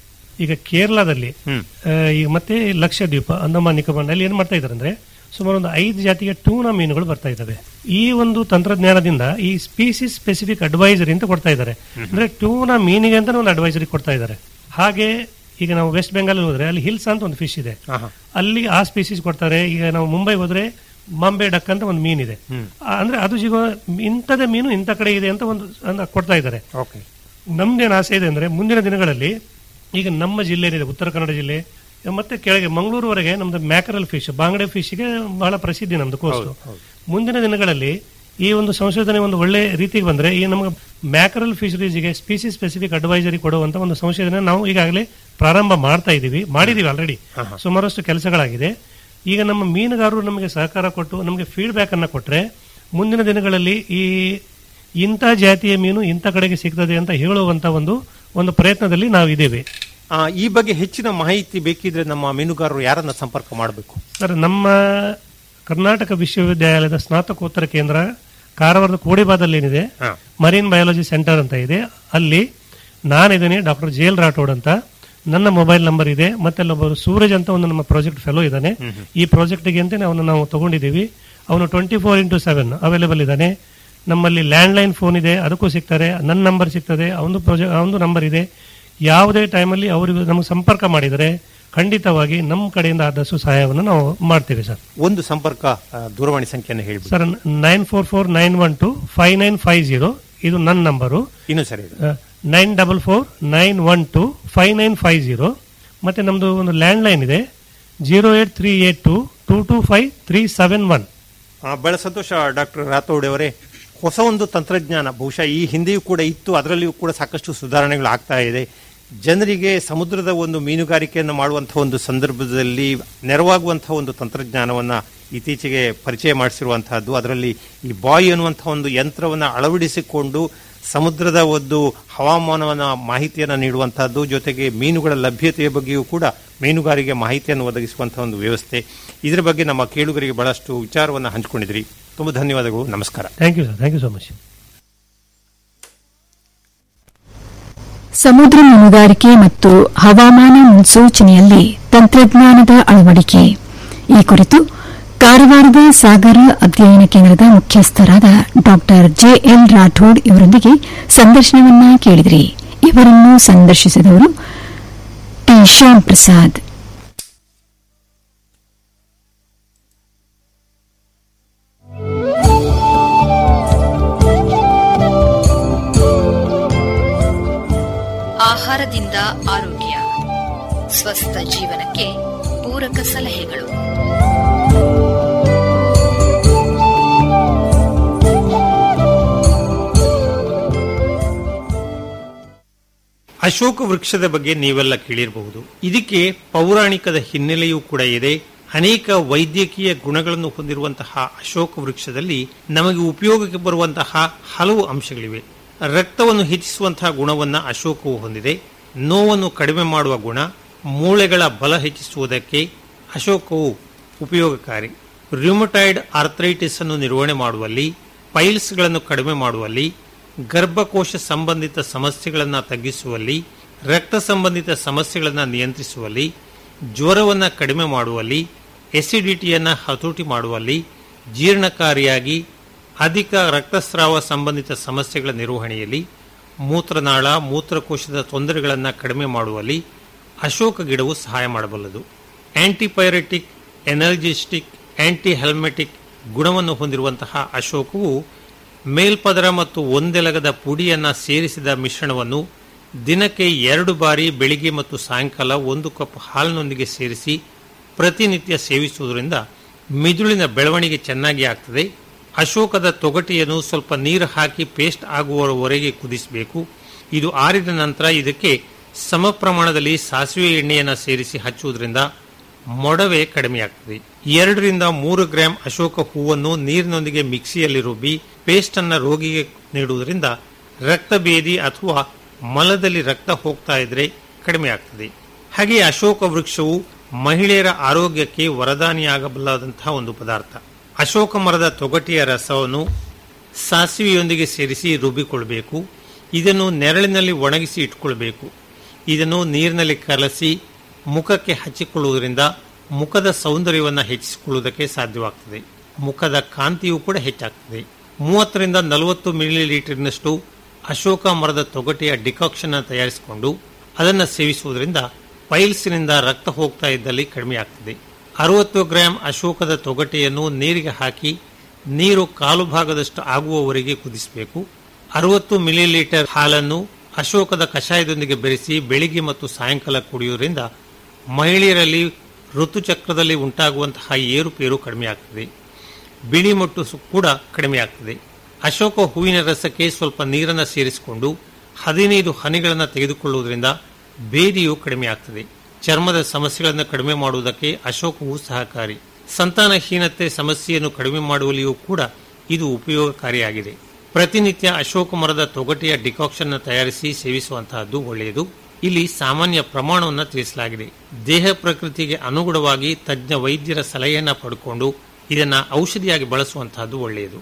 ಈಗ ಕೇರಳದಲ್ಲಿ ಆ, ಈಗ ಮತ್ತೆ ಲಕ್ಷದ್ವೀಪ ಅಂಡಮಾನ್ ನಿಕೋಬಾರ್ ಅಲ್ಲಿ ಏನ್ ಮಾಡ್ತಾ ಇದ್ದಾರೆ ಅಂದ್ರೆ ಸುಮಾರು ಒಂದು ಐದು ಜಾತಿಯ ಟೂನಾ ಮೀನುಗಳು ಬರ್ತಾ ಇದ್ದಾವೆ ಈ ಒಂದು ತಂತ್ರಜ್ಞಾನದಿಂದ ಈ ಸ್ಪೀಸಿಸ್ ಸ್ಪೆಸಿಫಿಕ್ ಅಡ್ವೈಸರಿ ಅಂತ ಕೊಡ್ತಾ ಇದ್ದಾರೆ ಅಂದ್ರೆ ಟೂನಾ ಮೀನಿಗೆ ಅಂತ ಒಂದು ಅಡ್ವೈಸರಿ ಕೊಡ್ತಾ ಇದ್ದಾರೆ ಹಾಗೆ ಈಗ ನಾವು ವೆಸ್ಟ್ ಬೆಂಗಾಲ್ ಹೋದ್ರೆ ಅಲ್ಲಿ ಹಿಲ್ಸ್ ಅಂತ ಒಂದು ಫಿಶ್ ಇದೆ ಅಲ್ಲಿ ಆ ಸ್ಪೀಸೀಸ್ ಕೊಡ್ತಾರೆ ಈಗ ನಾವು ಮುಂಬೈ ಹೋದ್ರೆ ಬಾಂಬೆ ಡಕ್ ಅಂತ ಒಂದು ಮೀನಿದೆ ಆ, ಅಂದ್ರೆ ಅದು ಸಿಗೋ ಇಂಥದೇ ಮೀನು ಇಂಥ ಕಡೆ ಇದೆ ಅಂತ ಒಂದು ಅನ್ನ ಕೊಡ್ತಾ ಇದ್ದಾರೆ ಓಕೆ ನಮ್ದೇನು ಆಸೆ ಇದೆ ಅಂದ್ರೆ ಮುಂದಿನ ದಿನಗಳಲ್ಲಿ ಈಗ ನಮ್ಮ ಜಿಲ್ಲೆ ಏನಿದೆ ಉತ್ತರ ಕನ್ನಡ ಜಿಲ್ಲೆ ಮತ್ತೆ ಕೆಳಗೆ ಮಂಗಳೂರುವರೆಗೆ ನಮ್ದು ಮ್ಯಾಕರಲ್ ಫಿಶ್ ಬಾಂಗಡೆ ಫಿಶ್ಗೆ ಬಹಳ ಪ್ರಸಿದ್ಧಿ ನಮ್ದು ಕೋಸ್ಟ್ ಮುಂದಿನ ದಿನಗಳಲ್ಲಿ ಈ ಒಂದು ಸಂಶೋಧನೆ ಒಂದು ಒಳ್ಳೆ ರೀತಿಗೆ ಬಂದ್ರೆ ಈ ನಮಗೆ ಮ್ಯಾಕರಲ್ ಫಿಶರೀಸ್ಗೆ ಸ್ಪೀಸಿ ಸ್ಪೆಸಿಫಿಕ್ ಅಡ್ವೈಸರಿ ಕೊಡುವಂತ ಒಂದು ಸಂಶೋಧನೆ ನಾವು ಈಗಾಗಲೇ ಪ್ರಾರಂಭ ಮಾಡ್ತಾ ಇದ್ದೀವಿ ಮಾಡಿದೀವಿ ಆಲ್ರೆಡಿ ಸುಮಾರಷ್ಟು ಕೆಲಸಗಳಾಗಿದೆ ಈಗ ನಮ್ಮ ಮೀನುಗಾರರು ನಮಗೆ ಸಹಕಾರ ಕೊಟ್ಟು ನಮಗೆ ಫೀಡ್ಬ್ಯಾಕ್ ಅನ್ನ ಕೊಟ್ರೆ ಮುಂದಿನ ದಿನಗಳಲ್ಲಿ ಈ ಇಂಥ ಜಾತಿಯ ಮೀನು ಇಂಥ ಕಡೆಗೆ ಸಿಗ್ತದೆ ಅಂತ ಹೇಳುವಂತ ಒಂದು ಒಂದು ಪ್ರಯತ್ನದಲ್ಲಿ ನಾವಿದ್ದೇವೆ ಆ, ಈ ಬಗ್ಗೆ ಹೆಚ್ಚಿನ ಮಾಹಿತಿ ಬೇಕಿದ್ರೆ ನಮ್ಮ ಮೀನುಗಾರರು ಯಾರನ್ನ ಸಂಪರ್ಕ ಮಾಡಬೇಕು ಸರ್ ನಮ್ಮ ಕರ್ನಾಟಕ ವಿಶ್ವವಿದ್ಯಾಲಯದ ಸ್ನಾತಕೋತ್ತರ ಕೇಂದ್ರ ಕಾರವಾರದ ಕೋಡಿಬಾದಲ್ಲಿ ಏನಿದೆ ಹಾ. ಮರೀನ್ ಬಯಾಲಜಿ ಸೆಂಟರ್ ಅಂತ ಇದೆ ಅಲ್ಲಿ ನಾನಿದ್ದೀನಿ ಡಾಕ್ಟರ್ ಜೆ ಎಲ್ ರಾಠೋಡ್ ಅಂತ ನನ್ನ ಮೊಬೈಲ್ ನಂಬರ್ ಇದೆ ಮತ್ತೆ ಅಲ್ಲೊಬ್ಬರು ಸೂರಜ್ ಅಂತ ಒಂದು ನಮ್ಮ ಪ್ರಾಜೆಕ್ಟ್ ಫೆಲೋ ಇದ್ದಾನೆ ಈ ಪ್ರಾಜೆಕ್ಟ್ಗೆ ಅಂತ ಅವನು ನಾವು ತಗೊಂಡಿದ್ದೀವಿ ಅವನು twenty four into seven available ಇದ್ದಾನೆ ನಮ್ಮಲ್ಲಿ ಲ್ಯಾಂಡ್ ಲೈನ್ ಫೋನ್ ಇದೆ ಅದಕ್ಕೂ ಸಿಗ್ತಾರೆ ನನ್ನ ನಂಬರ್ ಸಿಗ್ತದೆ ಅವನು ಪ್ರಾಜೆಕ್ಟ್ ಅವನು ನಂಬರ್ ಇದೆ ಯಾವುದೇ ಟೈಮಲ್ಲಿ ಅವರಿಗೆ ನಮಗೆ ಸಂಪರ್ಕ ಮಾಡಿದರೆ ಖಂಡಿತವಾಗಿ ನಮ್ಮ ಕಡೆಯಿಂದ ಆದಷ್ಟು ಸಹಾಯವನ್ನು ನಾವು ಮಾಡ್ತೇವೆ ಸರ್ ಒಂದು ಸಂಪರ್ಕ ಆ, ದೂರವಾಣಿ ಸಂಖ್ಯೆಯನ್ನು ಹೇಳ್ಬಿಡಿ sir nine four four nine one two five nine five zero ಇದು ನನ್ನ ನಂಬರು ಇನ್ನೂ ಸರಿ nine double four nine one two five nine five zero ಮತ್ತೆ ನಮ್ಮದು ಒಂದು ಲ್ಯಾಂಡ್ ಲೈನ್ ಇದೆ zero eight three eight two two two five three seven one ಆ, ಬಹಳ ಸಂತೋಷ ಡಾಕ್ಟರ್ ರಾಥೋಡ್ ಅವರೇ ಹೊಸ ಒಂದು ತಂತ್ರಜ್ಞಾನ ಬಹುಶಃ ಈ ಹಿಂದೆಯೂ ಕೂಡ ಇತ್ತು ಅದರಲ್ಲಿಯೂ ಕೂಡ ಸಾಕಷ್ಟು ಸುಧಾರಣೆಗಳು ಆಗ್ತಾ ಇದೆ ಜನರಿಗೆ ಸಮುದ್ರದ ಒಂದು ಮೀನುಗಾರಿಕೆಯನ್ನು ಮಾಡುವಂತಹ ಒಂದು ಸಂದರ್ಭದಲ್ಲಿ ನೆರವಾಗುವಂತಹ ಒಂದು ತಂತ್ರಜ್ಞಾನವನ್ನ ಇತ್ತೀಚೆಗೆ ಪರಿಚಯ ಮಾಡಿಸಿರುವಂತಹದ್ದು ಅದರಲ್ಲಿ ಈ ಬಾಯ್ ಅನ್ನುವಂತಹ ಒಂದು ಯಂತ್ರವನ್ನು ಅಳವಡಿಸಿಕೊಂಡು ಸಮುದ್ರದ ಒಂದು ಹವಾಮಾನವನ್ನ ಮಾಹಿತಿಯನ್ನು ನೀಡುವಂತಹದ್ದು ಜೊತೆಗೆ ಮೀನುಗಳ ಲಭ್ಯತೆಯ ಬಗ್ಗೆಯೂ ಕೂಡ ಮೀನುಗಾರಿಗೆ ಮಾಹಿತಿಯನ್ನು ಒದಗಿಸುವಂತಹ ಒಂದು ವ್ಯವಸ್ಥೆ ಇದರ ಬಗ್ಗೆ ನಮ್ಮ ಕೇಳುಗರಿಗೆ ಬಹಳಷ್ಟು ವಿಚಾರವನ್ನು ಹಂಚಿಕೊಂಡಿದ್ರಿ ತುಂಬ ಧನ್ಯವಾದಗಳು ನಮಸ್ಕಾರ thank you sir thank you so much ಸಮುದ್ರ ಮೀನುಗಾರಿಕೆ ಮತ್ತು ಹವಾಮಾನ ಮುನ್ಸೂಚನೆಯಲ್ಲಿ ತಂತ್ರಜ್ಞಾನದ ಅಳವಡಿಕೆ ಈ ಕುರಿತು ಕಾರವಾರದ ಸಾಗರ ಅಧ್ಯಯನ ಕೇಂದ್ರದ ಮುಖ್ಯಸ್ಥರಾದ ಡಾಕ್ಟರ್ ಜೆಎಲ್ ರಾಠೋಡ್ ಇವರೊಂದಿಗೆ ಸಂದರ್ಶನವನ್ನ ಕೇಳಿದ್ರಿ ಇವರನ್ನು ಸಂದರ್ಶಿಸಿದವರು ಟಿ ಶ್ಯಾಮ್ ಪ್ರಸಾದ್ ಆಹಾರದಿಂದ ಆರೋಗ್ಯ ಸ್ವಸ್ಥ ಜೀವನಕ್ಕೆ ಪೂರಕ ಸಲಹೆಗಳು ಅಶೋಕ ವೃಕ್ಷದ ಬಗ್ಗೆ ನೀವೆಲ್ಲ ಕೇಳಿರಬಹುದು ಇದಕ್ಕೆ ಪೌರಾಣಿಕದ ಹಿನ್ನೆಲೆಯೂ ಕೂಡ ಇದೆ ಅನೇಕ ವೈದ್ಯಕೀಯ ಗುಣಗಳನ್ನು ಹೊಂದಿರುವಂತಹ ಅಶೋಕ ವೃಕ್ಷದಲ್ಲಿ ನಮಗೆ ಉಪಯೋಗಕ್ಕೆ ಬರುವಂತಹ ಹಲವು ಅಂಶಗಳಿವೆ ರಕ್ತವನ್ನು ಹೆಚ್ಚಿಸುವಂತಹ ಗುಣವನ್ನ ಅಶೋಕವು ಹೊಂದಿದೆ ನೋವನ್ನು ಕಡಿಮೆ ಮಾಡುವ ಗುಣ ಮೂಳೆಗಳ ಬಲ ಹೆಚ್ಚಿಸುವುದಕ್ಕೆ ಅಶೋಕವು ಉಪಯೋಗಕಾರಿ ರ್ಯೂಮಟಾಯ್ಡ್ ಆರ್ಥರೈಟಿಸ್ ಅನ್ನು ನಿರ್ವಹಣೆ ಮಾಡುವಲ್ಲಿ ಪೈಲ್ಸ್ಗಳನ್ನು ಕಡಿಮೆ ಮಾಡುವಲ್ಲಿ ಗರ್ಭಕೋಶ ಸಂಬಂಧಿತ ಸಮಸ್ಯೆಗಳನ್ನು ತಗ್ಗಿಸುವಲ್ಲಿ ರಕ್ತ ಸಂಬಂಧಿತ ಸಮಸ್ಯೆಗಳನ್ನು ನಿಯಂತ್ರಿಸುವಲ್ಲಿ ಜ್ವರವನ್ನು ಕಡಿಮೆ ಮಾಡುವಲ್ಲಿ ಎಸಿಡಿಟಿಯನ್ನು ಹತೋಟಿ ಮಾಡುವಲ್ಲಿ ಜೀರ್ಣಕಾರಿಯಾಗಿ ಅಧಿಕ ರಕ್ತಸ್ರಾವ ಸಂಬಂಧಿತ ಸಮಸ್ಯೆಗಳ ನಿರ್ವಹಣೆಯಲ್ಲಿ ಮೂತ್ರನಾಳ ಮೂತ್ರಕೋಶದ ತೊಂದರೆಗಳನ್ನು ಕಡಿಮೆ ಮಾಡುವಲ್ಲಿ ಅಶೋಕ ಗಿಡವು ಸಹಾಯ ಮಾಡಬಲ್ಲದು ಆಂಟಿಪೈರೆಟಿಕ್ ಎನರ್ಜಿಸ್ಟಿಕ್ ಆಂಟಿ ಹೆಲ್ಮೆಟಿಕ್ ಗುಣವನ್ನು ಹೊಂದಿರುವಂತಹ ಅಶೋಕವು ಮೇಲ್ಪದರ ಮತ್ತು ಒಂದೆಲಗದ ಪುಡಿಯನ್ನ ಸೇರಿಸಿದ ಮಿಶ್ರಣವನ್ನು ದಿನಕ್ಕೆ ಎರಡು ಬಾರಿ ಬೆಳಿಗ್ಗೆ ಮತ್ತು ಸಾಯಂಕಾಲ ಒಂದು ಕಪ್ ಹಾಲಿನೊಂದಿಗೆ ಸೇರಿಸಿ ಪ್ರತಿನಿತ್ಯ ಸೇವಿಸುವುದರಿಂದ ಮಿದುಳಿನ ಬೆಳವಣಿಗೆ ಚೆನ್ನಾಗಿ ಆಗ್ತದೆ ಅಶೋಕದ ತೊಗಟೆಯನ್ನು ಸ್ವಲ್ಪ ನೀರು ಹಾಕಿ ಪೇಸ್ಟ್ ಆಗುವವರೆಗೆ ಕುದಿಸಬೇಕು ಇದು ಆರಿದ ನಂತರ ಇದಕ್ಕೆ ಸಮ ಪ್ರಮಾಣದಲ್ಲಿ ಸಾಸಿವೆ ಎಣ್ಣೆಯನ್ನು ಸೇರಿಸಿ ಹಚ್ಚುವುದರಿಂದ ಮೊಡವೆ ಕಡಿಮೆಯಾಗ್ತದೆ ಎರಡರಿಂದ ಮೂರು ಗ್ರಾಂ ಅಶೋಕ ಹೂವನ್ನು ನೀರಿನೊಂದಿಗೆ ಮಿಕ್ಸಿಯಲ್ಲಿ ರುಬ್ಬಿ ಪೇಸ್ಟ್ ಅನ್ನ ರೋಗಿಗೆ ನೀಡುವುದರಿಂದ ರಕ್ತಭೇದಿ ಅಥವಾ ಮಲದಲ್ಲಿ ರಕ್ತ ಹೋಗ್ತಾ ಇದ್ರೆ ಕಡಿಮೆ ಆಗ್ತದೆ ಹಾಗೆ ಅಶೋಕ ವೃಕ್ಷವು ಮಹಿಳೆಯರ ಆರೋಗ್ಯಕ್ಕೆ ವರದಾನಿಯಾಗಬಲ್ಲದಂತಹ ಒಂದು ಪದಾರ್ಥ ಅಶೋಕ ಮರದ ತೊಗಟೆಯ ರಸವನ್ನು ಸಾಸಿವೆಯೊಂದಿಗೆ ಸೇರಿಸಿ ರುಬ್ಬಿಕೊಳ್ಬೇಕು ಇದನ್ನು ನೆರಳಿನಲ್ಲಿ ಒಣಗಿಸಿ ಇಟ್ಕೊಳ್ಬೇಕು ಇದನ್ನು ನೀರಿನಲ್ಲಿ ಕಲಸಿ ಮುಖಕ್ಕೆ ಹಚ್ಚಿಕೊಳ್ಳುವುದರಿಂದ ಮುಖದ ಸೌಂದರ್ಯವನ್ನು ಹೆಚ್ಚಿಸಿಕೊಳ್ಳುವುದಕ್ಕೆ ಸಾಧ್ಯವಾಗ್ತದೆ ಮುಖದ ಕಾಂತಿಯೂ ಕೂಡ ಹೆಚ್ಚಾಗ್ತದೆ ಮೂವತ್ತರಿಂದ ನಲವತ್ತು ಮಿಲಿ ಲೀಟರ್ನಷ್ಟು ಅಶೋಕ ಮರದ ತೊಗಟೆಯ ಡಿಕಾಕ್ಷನ್ ತಯಾರಿಸಿಕೊಂಡು ಅದನ್ನು ಸೇವಿಸುವುದರಿಂದ ಪೈಲ್ಸ್ನಿಂದ ರಕ್ತ ಹೋಗ್ತಾ ಇದ್ದಲ್ಲಿ ಕಡಿಮೆ ಆಗ್ತದೆ ಅರವತ್ತು ಗ್ರಾಂ ಅಶೋಕದ ತೊಗಟೆಯನ್ನು ನೀರಿಗೆ ಹಾಕಿ ನೀರು ಕಾಲು ಭಾಗದಷ್ಟು ಆಗುವವರೆಗೆ ಕುದಿಸಬೇಕು ಅರವತ್ತು ಮಿಲಿ ಲೀಟರ್ ಹಾಲನ್ನು ಅಶೋಕದ ಕಷಾಯದೊಂದಿಗೆ ಬೆರೆಸಿ ಬೆಳಿಗ್ಗೆ ಮತ್ತು ಸಾಯಂಕಾಲ ಕುಡಿಯುವುದರಿಂದ ಮಹಿಳೆಯರಲ್ಲಿ ಋತುಚಕ್ರದಲ್ಲಿ ಉಂಟಾಗುವಂತಹ ಏರುಪೇರು ಕಡಿಮೆ ಆಗ್ತದೆ ಬಿಳಿ ಮೊಟ್ಟು ಸು- ಕೂಡ ಕಡಿಮೆ ಆಗ್ತದೆ ಅಶೋಕ ಹೂವಿನ ರಸಕ್ಕೆ ಸ್ವಲ್ಪ ನೀರನ್ನು ಸೇರಿಸಿಕೊಂಡು ಹದಿನೈದು ಹನಿಗಳನ್ನು ತೆಗೆದುಕೊಳ್ಳುವುದರಿಂದ ಬೇದಿಯು ಕಡಿಮೆ ಆಗ್ತದೆ ಚರ್ಮದ ಸಮಸ್ಯೆಗಳನ್ನು ಕಡಿಮೆ ಮಾಡುವುದಕ್ಕೆ ಅಶೋಕವು ಸಹಕಾರಿ ಸಂತಾನಹೀನತೆ ಸಮಸ್ಯೆಯನ್ನು ಕಡಿಮೆ ಮಾಡುವಲ್ಲಿಯೂ ಕೂಡ ಇದು ಉಪಯೋಗಕಾರಿಯಾಗಿದೆ ಪ್ರತಿನಿತ್ಯ ಅಶೋಕ ಮರದ ತೊಗಟೆಯ ಡಿಕಾಕ್ಷನ್ ತಯಾರಿಸಿ ಸೇವಿಸುವಂತಹದ್ದು ಒಳ್ಳೆಯದು ಇಲ್ಲಿ ಸಾಮಾನ್ಯ ಪ್ರಮಾಣವನ್ನು ತಿಳಿಸಲಾಗಿದೆ ದೇಹ ಪ್ರಕೃತಿಗೆ ಅನುಗುಣವಾಗಿ ತಜ್ಞ ವೈದ್ಯರ ಸಲಹೆಯನ್ನ ಪಡ್ಕೊಂಡು ಇದನ್ನ ಔಷಧಿಯಾಗಿ ಬಳಸುವಂತಹದ್ದು ಒಳ್ಳೆಯದು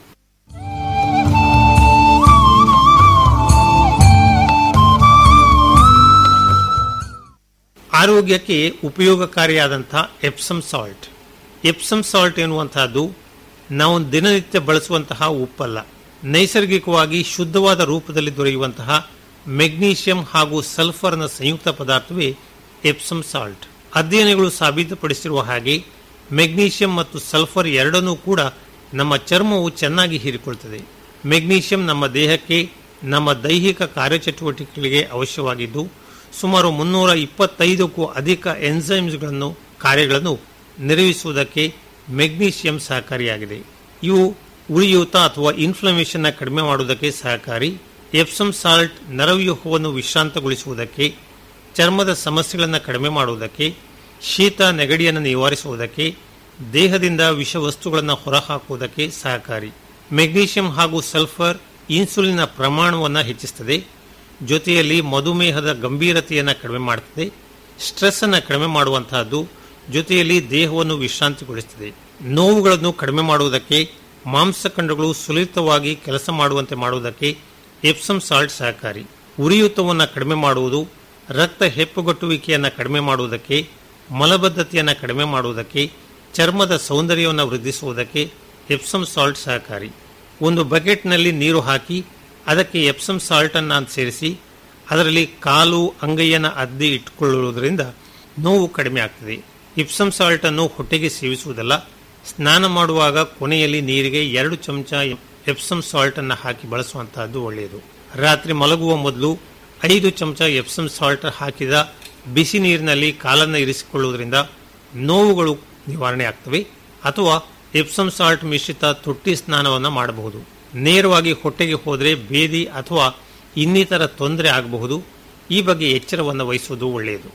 ಆರೋಗ್ಯಕ್ಕೆ ಉಪಯೋಗಕಾರಿಯಾದಂತಹ ಎಪ್ಸಮ್ ಸಾಲ್ಟ್ ಎಪ್ಸಮ್ ಸಾಲ್ಟ್ ಎನ್ನುವಂತಹದ್ದು ನಾವು ದಿನನಿತ್ಯ ಬಳಸುವಂತಹ ಉಪ್ಪಲ್ಲ ನೈಸರ್ಗಿಕವಾಗಿ ಶುದ್ಧವಾದ ರೂಪದಲ್ಲಿ ದೊರೆಯುವಂತಹ ಮೆಗ್ನೀಷಿಯಂ ಹಾಗೂ ಸಲ್ಫರ್ನ ಸಂಯುಕ್ತ ಪದಾರ್ಥವೇ ಎಪ್ಸಮ್ ಸಾಲ್ಟ್ ಅಧ್ಯಯನಗಳು ಸಾಬೀತುಪಡಿಸಿರುವ ಹಾಗೆ ಮೆಗ್ನೀಷಿಯಂ ಮತ್ತು ಸಲ್ಫರ್ ಎರಡನ್ನೂ ಕೂಡ ನಮ್ಮ ಚರ್ಮವು ಚೆನ್ನಾಗಿ ಹೀರಿಕೊಳ್ಳುತ್ತದೆ ಮೆಗ್ನೀಷಿಯಂ ನಮ್ಮ ದೇಹಕ್ಕೆ ನಮ್ಮ ದೈಹಿಕ ಕಾರ್ಯಚಟುವಟಿಕೆಗಳಿಗೆ ಅವಶ್ಯವಾಗಿದ್ದು ಸುಮಾರು ಮುನ್ನೂರ ಇಪ್ಪತ್ತೈದಕ್ಕೂ ಅಧಿಕ ಎನ್ಸೈಮ್ಸ್ಗಳನ್ನು ಕಾರ್ಯಗಳನ್ನು ನಿರ್ವಹಿಸುವುದಕ್ಕೆ ಮೆಗ್ನೀಷಿಯಂ ಸಹಕಾರಿಯಾಗಿದೆ ಇವು ಉರಿಯೂತ ಅಥವಾ ಇನ್ಫ್ಲಮೇಷನ್ ಕಡಿಮೆ ಮಾಡುವುದಕ್ಕೆ ಸಹಕಾರಿ ಎಪ್ಸಮ್ ಸಾಲ್ಟ್ ನರವ್ಯೂಹವನ್ನು ವಿಶ್ರಾಂತಗೊಳಿಸುವುದಕ್ಕೆ ಚರ್ಮದ ಸಮಸ್ಯೆಗಳನ್ನು ಕಡಿಮೆ ಮಾಡುವುದಕ್ಕೆ ಶೀತ ನೆಗಡಿಯನ್ನು ನಿವಾರಿಸುವುದಕ್ಕೆ ದೇಹದಿಂದ ವಿಷವಸ್ತುಗಳನ್ನು ಹೊರಹಾಕುವುದಕ್ಕೆ ಸಹಕಾರಿ ಮೆಗ್ನೀಷಿಯಂ ಹಾಗೂ ಸಲ್ಫರ್ ಇನ್ಸುಲಿನ್ನ ಪ್ರಮಾಣವನ್ನು ಹೆಚ್ಚಿಸುತ್ತದೆ ಜೊತೆಯಲ್ಲಿ ಮಧುಮೇಹದ ಗಂಭೀರತೆಯನ್ನು ಕಡಿಮೆ ಮಾಡುತ್ತದೆ ಸ್ಟ್ರೆಸ್ ಅನ್ನು ಕಡಿಮೆ ಮಾಡುವಂತಹದ್ದು ಜೊತೆಯಲ್ಲಿ ದೇಹವನ್ನು ವಿಶ್ರಾಂತಿಗೊಳಿಸುತ್ತದೆ ನೋವುಗಳನ್ನು ಕಡಿಮೆ ಮಾಡುವುದಕ್ಕೆ ಮಾಂಸಖಂಡಗಳು ಸುಲಿತವಾಗಿ ಕೆಲಸ ಮಾಡುವಂತೆ ಮಾಡುವುದಕ್ಕೆ ಎಪ್ಸಮ್ ಸಾಲ್ಟ್ ಸಹಕಾರಿ ಉರಿಯೂತವನ್ನು ಕಡಿಮೆ ಮಾಡುವುದು ರಕ್ತ ಹೆಪ್ಪುಗಟ್ಟುವಿಕೆಯನ್ನು ಕಡಿಮೆ ಮಾಡುವುದಕ್ಕೆ ಮಲಬದ್ಧತೆಯನ್ನು ಕಡಿಮೆ ಮಾಡುವುದಕ್ಕೆ ಚರ್ಮದ ಸೌಂದರ್ಯವನ್ನು ವೃದ್ಧಿಸುವುದಕ್ಕೆ ಎಪ್ಸಮ್ ಸಾಲ್ಟ್ ಸಹಕಾರಿ ಒಂದು ಬಕೆಟ್ನಲ್ಲಿ ನೀರು ಹಾಕಿ ಅದಕ್ಕೆ ಎಪ್ಸಮ್ ಸಾಲ್ಟ್ ಅನ್ನು ಸೇರಿಸಿ ಅದರಲ್ಲಿ ಕಾಲು ಅಂಗೈಯನ್ನು ಅದ್ದಿ ಇಟ್ಟುಕೊಳ್ಳುವುದರಿಂದ ನೋವು ಕಡಿಮೆ ಆಗ್ತದೆ ಇಪ್ಸಮ್ ಸಾಲ್ಟ್ ಅನ್ನು ಹೊಟ್ಟೆಗೆ ಸೇವಿಸುವುದಲ್ಲ ಸ್ನಾನ ಮಾಡುವಾಗ ಕೊನೆಯಲ್ಲಿ ನೀರಿಗೆ ಎರಡು ಚಮಚ ಎಪ್ಸಮ್ ಸಾಲ್ಟ್ ಅನ್ನು ಹಾಕಿ ಬಳಸುವಂತಹದ್ದು ಒಳ್ಳೆಯದು ರಾತ್ರಿ ಮಲಗುವ ಮೊದಲು ಐದು ಚಮಚ ಎಪ್ಸಮ್ ಸಾಲ್ಟ್ ಹಾಕಿದ ಬಿಸಿ ನೀರಿನಲ್ಲಿ ಕಾಲನ್ನು ಇರಿಸಿಕೊಳ್ಳುವುದರಿಂದ ನೋವುಗಳು ನಿವಾರಣೆ ಆಗ್ತವೆ ಅಥವಾ ಎಪ್ಸಮ್ ಸಾಲ್ಟ್ ಮಿಶ್ರಿತ ತೊಟ್ಟಿ ಸ್ನಾನವನ್ನು ಮಾಡಬಹುದು ನೇರವಾಗಿ ಹೊಟ್ಟೆಗೆ ಹೋದರೆ ಬೇದಿ ಅಥವಾ ಇನ್ನಿತರ ತೊಂದರೆ ಆಗಬಹುದು ಈ ಬಗ್ಗೆ ಎಚ್ಚರವನ್ನು ವಹಿಸುವುದು ಒಳ್ಳೆಯದು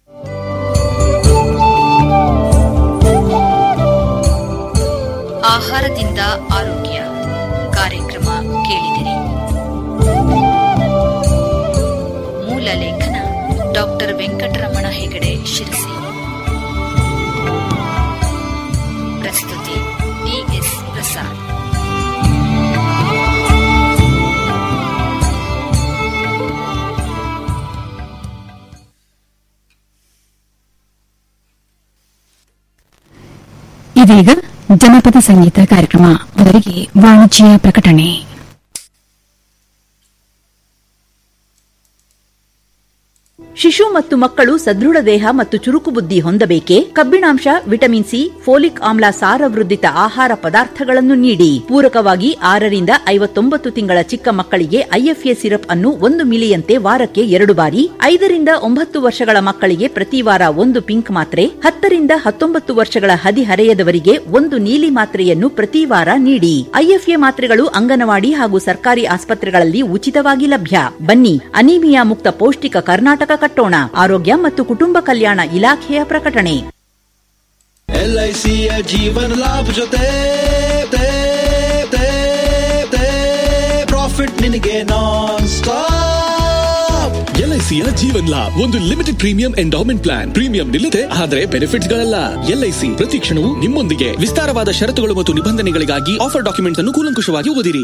ಆಹಾರದಿಂದ ಆರೋಗ್ಯ ಕಾರ್ಯಕ್ರಮ ಕೇಳಿದಿರಿ ಮೂಲ ಲೇಖನ ಡಾಕ್ಟರ್ ವೆಂಕಟರಮಣ ಹೆಗಡೆ ಶಿರಸಿ ಪ್ರಸ್ತುತಿ ಡಿಎಸ್ ಪ್ರಸಾದ್ ಇದೀಗ ಜನಪದ ಸಂಗೀತ ಕಾರ್ಯಕ್ರಮ ಮೊದಲಿಗೆ ವಾಣಿಜ್ಯ ಪ್ರಕಟಣೆ ಶಿಶು ಮತ್ತು ಮಕ್ಕಳು ಸದೃಢ ದೇಹ ಮತ್ತು ಚುರುಕು ಬುದ್ಧಿ ಹೊಂದಬೇಕೆ ಕಬ್ಬಿಣಾಂಶ ವಿಟಮಿನ್ ಸಿ ಫೋಲಿಕ್ ಆಮ್ಲ ಸಾರವೃದ್ಧಿತ ಆಹಾರ ಪದಾರ್ಥಗಳನ್ನು ನೀಡಿ ಪೂರಕವಾಗಿ ಆರರಿಂದ ಐವತ್ತೊಂಬತ್ತು ತಿಂಗಳ ಚಿಕ್ಕ ಮಕ್ಕಳಿಗೆ ಐಎಫ್ಎ ಸಿರಪ್ ಅನ್ನು ಒಂದು ಮಿಲಿಯಂತೆ ವಾರಕ್ಕೆ ಎರಡು ಬಾರಿ ಐದರಿಂದ ಒಂಬತ್ತು ವರ್ಷಗಳ ಮಕ್ಕಳಿಗೆ ಪ್ರತಿ ವಾರ ಒಂದು ಪಿಂಕ್ ಮಾತ್ರೆ ಹತ್ತರಿಂದ ಹತ್ತೊಂಬತ್ತು ವರ್ಷಗಳ ಹದಿಹರೆಯದವರಿಗೆ ಒಂದು ನೀಲಿ ಮಾತ್ರೆಯನ್ನು ಪ್ರತಿ ವಾರ ನೀಡಿ ಐಎಫ್ಎ ಮಾತ್ರೆಗಳು ಅಂಗನವಾಡಿ ಹಾಗೂ ಸರ್ಕಾರಿ ಆಸ್ಪತ್ರೆಗಳಲ್ಲಿ ಉಚಿತವಾಗಿ ಲಭ್ಯ ಬನ್ನಿ ಅನೀಮಿಯಾ ಮುಕ್ತ ಪೌಷ್ಟಿಕ ಕರ್ನಾಟಕ ಕಟ್ಟೋಣ ಆರೋಗ್ಯ ಮತ್ತು ಕುಟುಂಬ ಕಲ್ಯಾಣ ಇಲಾಖೆಯ ಪ್ರಕಟಣೆ ಎಲ್ಐಸಿಯ ಜೀವನ ಲಾಭ ಜೊತೆ ಪ್ರಾಫಿಟ್ ನಿನಗೆ ನಾನ್ ಸ್ಟಾಪ್ ಎಲ್ಐಸಿಯ ಜೀವನ್ ಲಾಭ್ ಒಂದು limited premium endowment plan premium ನಿಲ್ಲದೆ ಆದರೆ ಬೆನಿಫಿಟ್ಸ್ ಗಳಲ್ಲ ಎಲ್ಐಸಿ ಪ್ರತಿ ಕ್ಷಣವೂ ನಿಮ್ಮೊಂದಿಗೆ ವಿಸ್ತಾರವಾದ ಷರತ್ತುಗಳು ಮತ್ತು ನಿಬಂಧನೆಗಳಿಗಾಗಿ ಆಫರ್ ಡಾಕ್ಯುಮೆಂಟ್ಸ್ ಅನ್ನು ಕೂಲಂಕುಷವಾಗಿ ಓದಿರಿ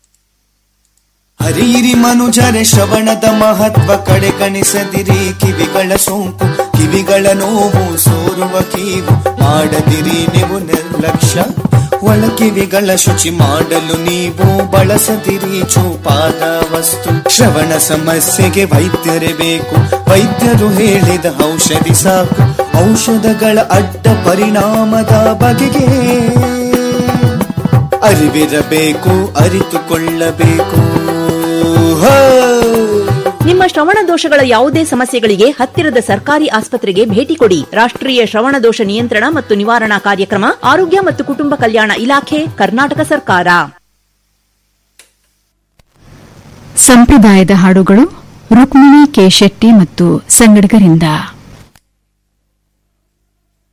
ಹರಿಯಿರಿ ಮನುಜರೆ ಶ್ರವಣದ ಮಹತ್ವ ಕಡೆ ಕಣಿಸದಿರಿ ಕಿವಿಗಳ ಸೋಂಕು ಕಿವಿಗಳ ನೋವು ಸೋರುವ ಕೀವು ಮಾಡದಿರಿ ನೀವು ನಿರ್ಲಕ್ಷ್ಯ ಒಳ ಕಿವಿಗಳ ಶುಚಿ ಮಾಡಲು ನೀವು ಬಳಸದಿರಿ ಚೂಪಾದ ವಸ್ತು ಶ್ರವಣ ಸಮಸ್ಯೆಗೆ ವೈದ್ಯರೇ ಬೇಕು ವೈದ್ಯರು ಹೇಳಿದ ಔಷಧಿ ಸಾಕು ಔಷಧಗಳ ಅಡ್ಡ ಪರಿಣಾಮದ ಬಗೆಗೆ ಅರಿವಿರಬೇಕು ಅರಿತುಕೊಳ್ಳಬೇಕು ಹೋ ನಿಮ್ಮ ಶ್ರವಣ ದೋಷಗಳ ಯಾವುದೇ ಸಮಸ್ಯೆಗಳಿಗೆ ಹತ್ತಿರದ ಸರ್ಕಾರಿ ಆಸ್ಪತ್ರೆಗೆ ಭೇಟಿ ಕೊಡಿ ರಾಷ್ಟ್ರೀಯ ಶ್ರವಣ ದೋಷ ನಿಯಂತ್ರಣ ಮತ್ತು ನಿವಾರಣಾ ಕಾರ್ಯಕ್ರಮ ಆರೋಗ್ಯ ಮತ್ತು ಕುಟುಂಬ ಕಲ್ಯಾಣ ಇಲಾಖೆ ಕರ್ನಾಟಕ ಸರ್ಕಾರ ಸಂಪ್ರದಾಯದ ಹಾಡುಗಳು ರುಕ್ಮಿಣಿ ಕೆ ಶೆಟ್ಟಿ ಮತ್ತು ಸಂಗಡಿಗರಿಂದ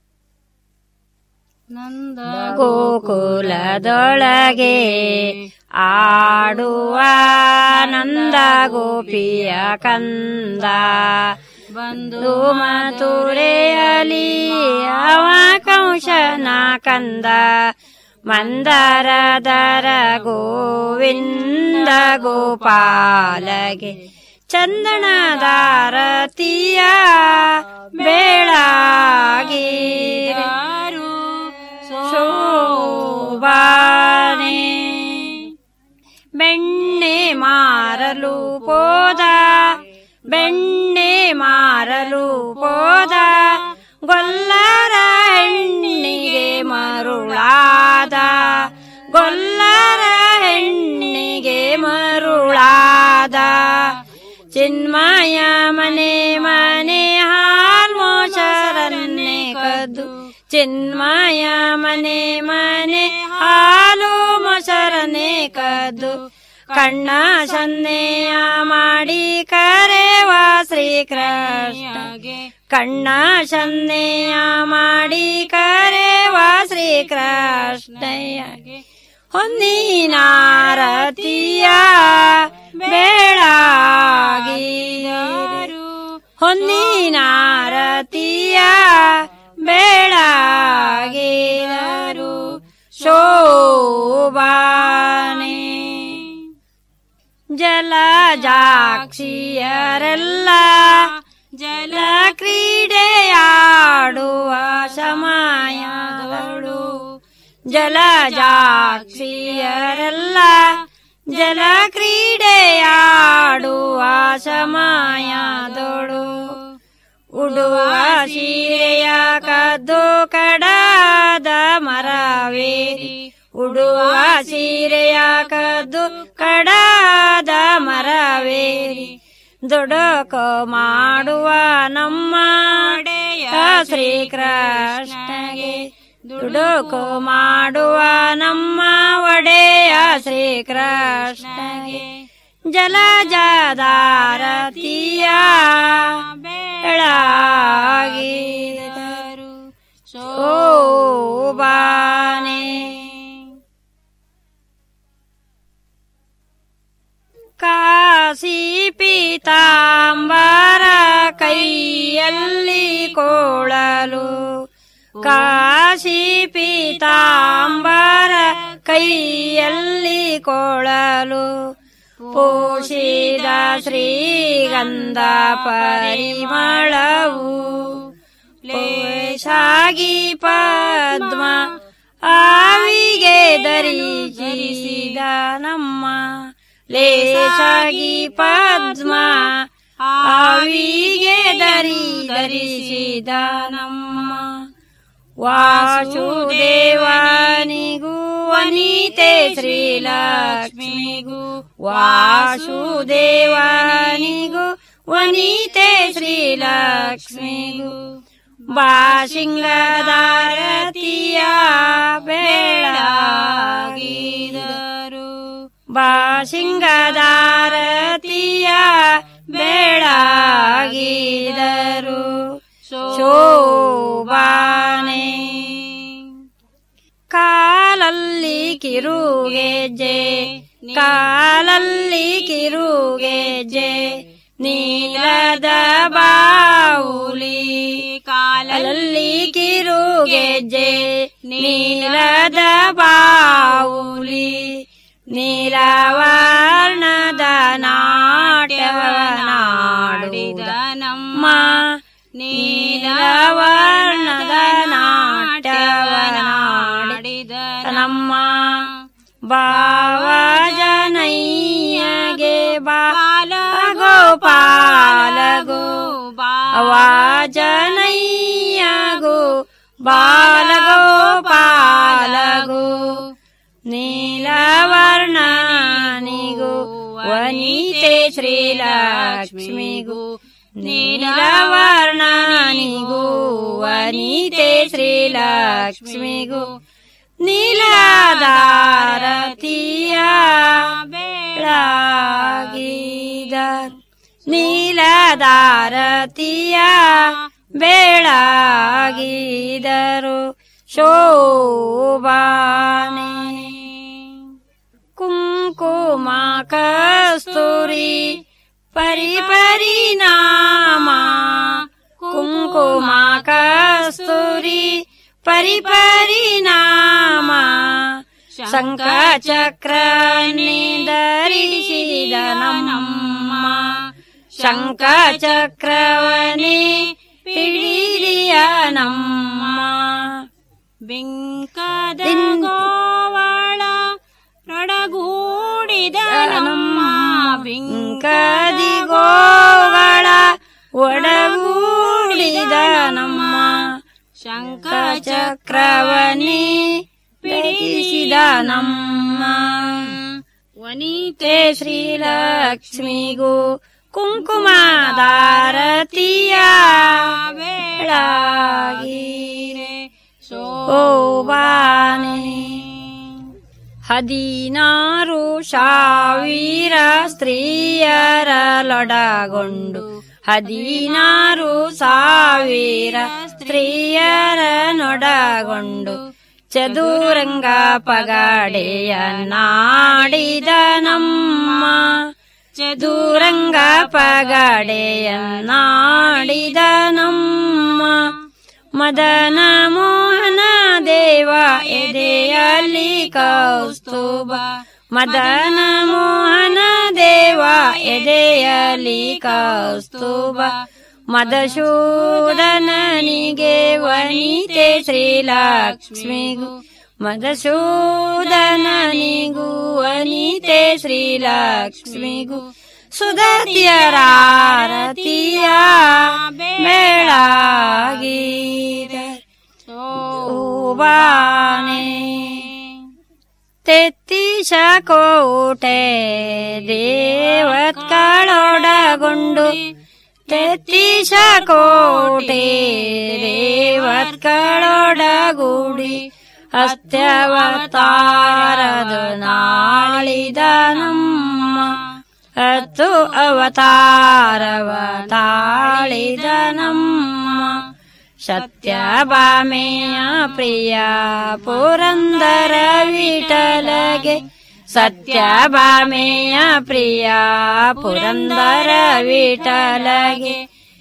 ನಂದ ಗೋಕುಲದೊಳಗೆ ಆಡುವ ನಂದ ಗೋಪಿಯ ಕಂದ ಬಂದು ಮಥುರೆಯಲಿ ಅವ ಕಂಶನ ಕಂದ ಮಂದರದರ ಗೋವಿಂದ ಗೋಪಾಲಗೆ ಚಂದನದಾರತಿಯ ಬೇಳಾಗಿರು ಶೋಭಾನೆ ಬೆಣ್ಣೆ ಮಾರಲು ಪೋದ ಬೆಣ್ಣೆ ಮಾರಲು ಪೋದ ಗೊಲ್ಲರ ಹೆಣ್ಣಿಗೆ ಮರುಳಾದ ಗೊಲ್ಲರ ಹೆಣ್ಣಿಗೆ ಮರುಳಾದ ಚಿನ್ಮಯ ಮನೆ ಮನೆ ಹಾಲ್ಮೋಚರನ್ನೇ ಕದ್ದು ಚಿನ್ಮಯ ಮನೆ ಮನೆ ಹಾಲು ಮೊಸರನೆ ಕದ್ದು ಕಣ್ಣ ಸನ್ನೆಯ ಮಾಡಿ ಕರೆವ ಶ್ರೀಕೃಷ್ಣಗೆ ಕಣ್ಣ ಸನ್ನೆಯ ಮಾಡಿ ಕರೆವ ಶ್ರೀಕೃಷ್ಣಯ್ಯಗೆ ಹೊನ್ನಿನಾರತಿಯ ಬೇಳಾಗಿರು ಹೊನ್ನಿನಾರತಿಯ ಬೇಳಾಗಿರು ಶೋಭಾನೆ ಜಲಜಾಕ್ಷಿಯರೆಲ್ಲ ಜಲ ಕ್ರೀಡೆಯಾಡುವ ಸಮಯದಳು ಜಲಜಾಕ್ಷಿಯರೆಲ್ಲ ಜಲ ಕ್ರೀಡೆಯಾಡುವ ಸಮಯದೊಳು ಉಡುವ ಸೀರೆಯ ಕದ್ದು ಕಡದ ಮರವೇರಿ ಉಡುವ ಸೀರೆಯ ಕದ್ದು ಕಡದ ಮರವೇರಿ ದುಡುಕು ಮಾಡುವ ನಮ್ಮ ಶ್ರೀಕೃಷ್ಣಗೆ ದುಡುಕು ಮಾಡುವ ನಮ್ಮ ಒಡೆಯ ಶ್ರೀಕೃಷ್ಣಗೆ ಜಲಜದಾರತಿಯ ಬೆಳಗಿದರು ಶೋಭಾನೆ ಕಾಶಿ ಪೀತಾಂಬರ ಕೈಯಲ್ಲಿ ಕೋಳಲು ಕಾಶಿ ಪೀತಾಂಬರ ಕೈಯಲ್ಲಿ ಕೋಳಲು ಪೋಷಿದ ಶ್ರೀಗಂಧ ಪರಿಮಳವು ಲೇಷಾಗಿ ಪದ್ಮ ಆವಿಗೆ ಧರಿಸಿದ ನಮ್ಮ ಲೇಷಾಗಿ ಪದ್ಮ ಆವಿಗೆ ಧರಿ ಧರಿಸಿದ ನಮ್ಮ ವಾಸುದೇವನಿಗೂ ವನಿತೆ ಶ್ರೀಲಕ್ಷ್ಮಿಗೂ ವಾಸುದೇವನಿಗೂ ವನಿತೆ ಶ್ರೀಲಕ್ಷ್ಮಿಗೂ ಬಾಶಿಂಗದಾರತಿಯ ಬೆಳಗಿದರು ಬಾಶಿಂಗದಾರತಿಯ ಬೆಳಗಿದರು ಶೋಭಾನೆ ಕಾಲಲ್ಲಿ ಕಿರುಗೆಜೆ ಕಾಲಲ್ಲಿ ಕಿರುಗೆಜೆ ನೀಲದ ಬಾವುಲಿ ಕಾಲಲ್ಲಿ ಕಿರುಗೆಜೆ ನೀಲದ ಬಾವುಲಿ ನೀಲವರ್ಣದ ನಾಟ್ಯವ ನಾಡಿದ ನಮ್ಮ ನೀಲವರ್ಣದ ನಾಟ್ಯವ ನಾಡಿದ ನಮ್ಮ ಬಾವಜನಯ್ಯಗೆ ಬಾಲ ಗೋಪಾಲಗೋ ಬಾವಜನಯ್ಯಗೋ ಬಾಲಗೋಪಾಲಗೋ ನೀಲವರ್ಣನಿಗೂ ವನಿತೆ ಶ್ರೀಲಕ್ಷ್ಮಿಗೂ ನೀಲವರ್ಣನಿಗೂ ವನಿತೆ ಶ್ರೀಲಕ್ಷ್ಮಿಗೂ ನೀಲದಾರತಿಯ ಬೆಳಗಿದ ನೀಲದಾರತಿಯ ಬೆಳಗಿದರು ಶೋಭಾನೆ ಕುಂಕುಮ ಕಸ್ತೂರಿ ಪರಿ ಪರಿಣಾಮ ಕುಂಕುಮ ಕಸ್ತೂರಿ ಪರಿ ಪರಿಣಾಮ ಶಂಖ ಚಕ್ರ ಧರಿಸಿದ ನಮ್ಮ ಶಂಖ ಚಕ್ರವನೇ ಪಿಡಿಲಿಯ ನಮ್ಮ ಬಿಂಕದ ಗೋವಾಳ ರೊಡಗೂಡಿದ ನಮ್ಮ ಬಿಂಕದಿ ಗೋಗಳ ಒಡಗೂಡಿದ ನಮ್ಮ ಶಂಖ ಚಕ್ರವನೇ ಪಿಡಿಸಿದ ನಮ್ಮ ವನಿತೆ ಶ್ರೀಲಕ್ಷ್ಮಿಗೂ ಕುಂಕುಮದಾರತಿಯ ಬೆಳಗಿರೆ ಶೋಭಾನೆ ಹದಿನಾರು ಸಾವಿರ ಸ್ತ್ರೀಯರಲೊಡಗೊಂಡು ಹದಿನಾರು ಸಾವಿರ ಸ್ತ್ರೀಯರನೊಡಗೊಂಡು ಚದುರಂಗ ಪಗಡೆಯ ನಾಡಿದ ನಮ್ಮ ಚದುರಂಗ ಪಗಡೆಯ ನಾಡಿದ ನಮ್ಮ ಮದನ ಮೋಹನ ದೇವ ಎದೆಯಲ್ಲಿ ಕೌಸ್ತುಭ ಮದನ ಮೋಹನ ದೇವ ಎದೆಯಲ್ಲಿ ಕೌಸ್ತುಭ ಮದಶೂದನನಿಗೆ ವನಿತೆ ಶ್ರೀಲಕ್ಷ್ಮಿಗೂ ಮದಶೂದನನಿಗೂ ವನಿತೆ ಶ್ರೀಲಕ್ಷ್ಮಿಗೂ ಸುಧತಿಯರಾರತಿಯ ಬೆಳಗೀರ ಶೋಭಾನೆ ತೆತ್ತಿಶ ಕೋಟೆ ದೇವತ್ಗಳೊಡಗೊಂಡು ತೆತ್ತಿಶ ಕೋಟೆ ದೇವತ್ಗಳೊಡಗೂಡಿ ಅಸ್ತ್ಯವತಾರದು ನಾಳಿದ ನಮ್ಮ ಹತ್ತು ಅವತಾರವ ತಾಳಿದ ನಮ್ಮ ಸತ್ಯಭಾಮೆಯ ಪ್ರಿಯ ಪುರಂದರ ವಿಠಲಗೆ ಸತ್ಯಭಾಮೆಯ ಪ್ರಿಯ ಪುರಂದರ ವಿಠಲಗೆ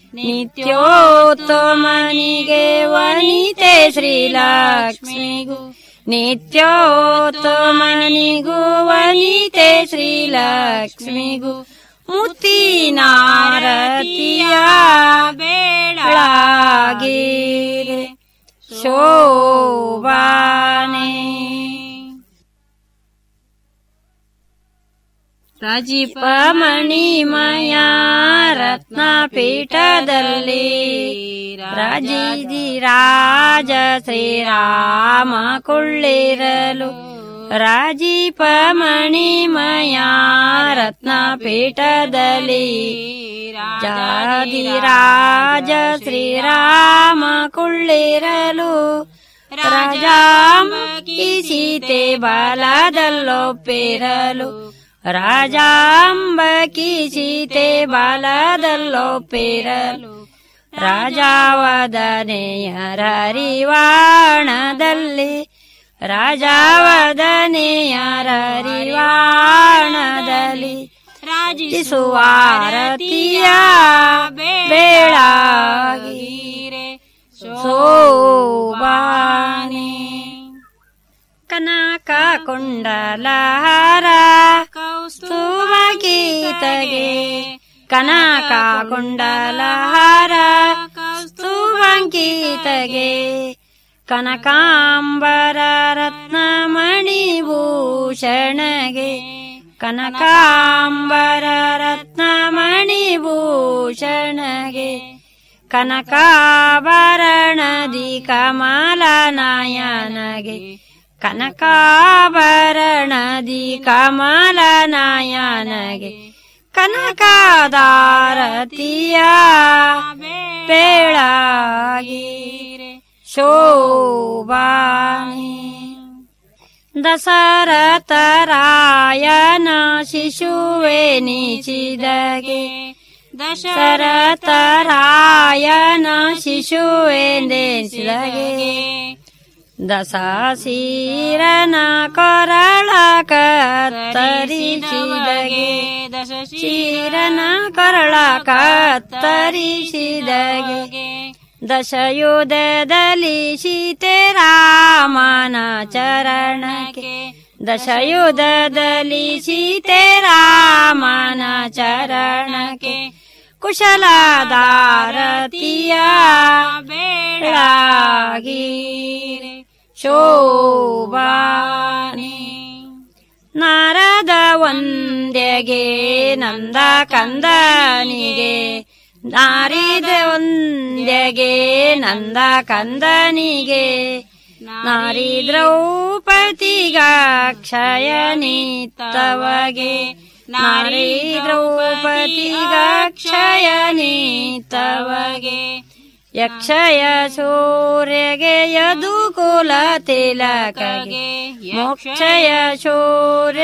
ನಿತ್ಯೋತ್ತಮನಿಗೆ ವನಿತೆ ಶ್ರೀಲಕ್ಷ್ಮಿಗೂ ನಿತ್ಯೋತ್ತಮನಿಗೂ ವನಿತೆ ಶ್ರೀಲಕ್ಷ್ಮಿಗೂ ಮುತ್ತಿನಾರತಿಯ ಬೇಳಾಗಿರೆ ಶೋಭಾನೆ ರಾಜೀಪ ಮಣಿಮಯ ರತ್ನ ಪೀಠದಲ್ಲಿ ರಾಜಿದಿ ರಾಜ ಶ್ರೀರಾಮ ಕೊಳ್ಳಿರಲು ರಾಜೀಪ ಮಣಿಮಯ ರತ್ನ ಪೀಠದಲ್ಲಿ ಜಾದಿ ರಾಜ ಶ್ರೀರಾಮ ಕೊಳ್ಳಿರಲು ರಾಜಾಂಬಿ ಸೀತೆ ಬಾಲದಲ್ಲೊಪ್ಪಿರಲು ರಾಜಾಂಬಕಿ ಸೀತೆ ಬಾಲದಲ್ಲೊಪ್ಪಿರಲು ರಾಜಾವದನೆಯ ರರಿವಾಣದಲ್ಲಿ ರಾಜಾವದನೆಯ ರರಿವಾಣದಲ್ಲಿ ರಾಜಿಸುವಾರತಿಯ ಬೇಳಾಗಿರೆ ಶೋಭಾನೆ ಕನಕ ಕುಂಡಲಹಾರ ಕೌಸ್ತುವ ಗೀತಗೆ ಕನಕ ಕುಂಡಲಹಾರ ಕೌಸ್ತುವ ಗೀತಗೆ ಕನಕಾಂಬರ ರತ್ನಮಣಿಭೂಷಣಗೆ ಕನಕಾಂಬರ ರತ್ನಮಣಿಭೂಷಣಗೆ ಕನಕಾಭರಣದಿ ಕಮಲನಯನಗೆ ಕನಕಾಭರಣದಿ ಕಮಲನಯನಗೆ ಕನಕದಾರತಿಯ ಬೇಳಾಗಿರೆ ಶೋಭಾನೆ ದಶರಥರಾಯನ ಶಿಶುವೆ ನೀಚಿದಗೆ ದಶರಥರಾಯನ ಶಿಶುವೆಂದೆನಿಸಿದಗೆ ದಶಶೀರನ ಕೊರಳ ಕತ್ತರಿಸಿದಗೆ ದಶಶೀರನ ಕೊರಳ ಕತ್ತರಿಸಿದಗೆ ದಶಯುಧದಲ್ಲಿ ಸೀತೆ ರಾಮನ ಚರಣಕ್ಕೆ ದಶಯುಧದಲ್ಲಿ ಸೀತೆ ರಾಮನ ಚರಣಕ್ಕೆ ಕುಶಲದಾರತಿಯ ಬೇಳಾಗಿರೆ ಶೋಭಾನೆ ನಾರದ ಒಂದೆಗೆ ನಂದ ಕಂದನಿಗೆ ನಾರಿದ ಒಂದೆಗೆ ನಂದ ಕಂದನಿಗೆ ನಾರಿ ದ್ರೌಪದಿಗ ಕ್ಷಯನಿತ್ತವಗೆ ನಾರಿ ದ್ರೌಪದಿಗ ಕ್ಷಯನಿತ್ತವಗೆ ಯಕ್ಷಯ ಸೂರ್ಯಗೆ ಯದು ಕುಲ ತಿಲಕಗೆ ಮೋಕ್ಷಯ ಶೌರ್ಯ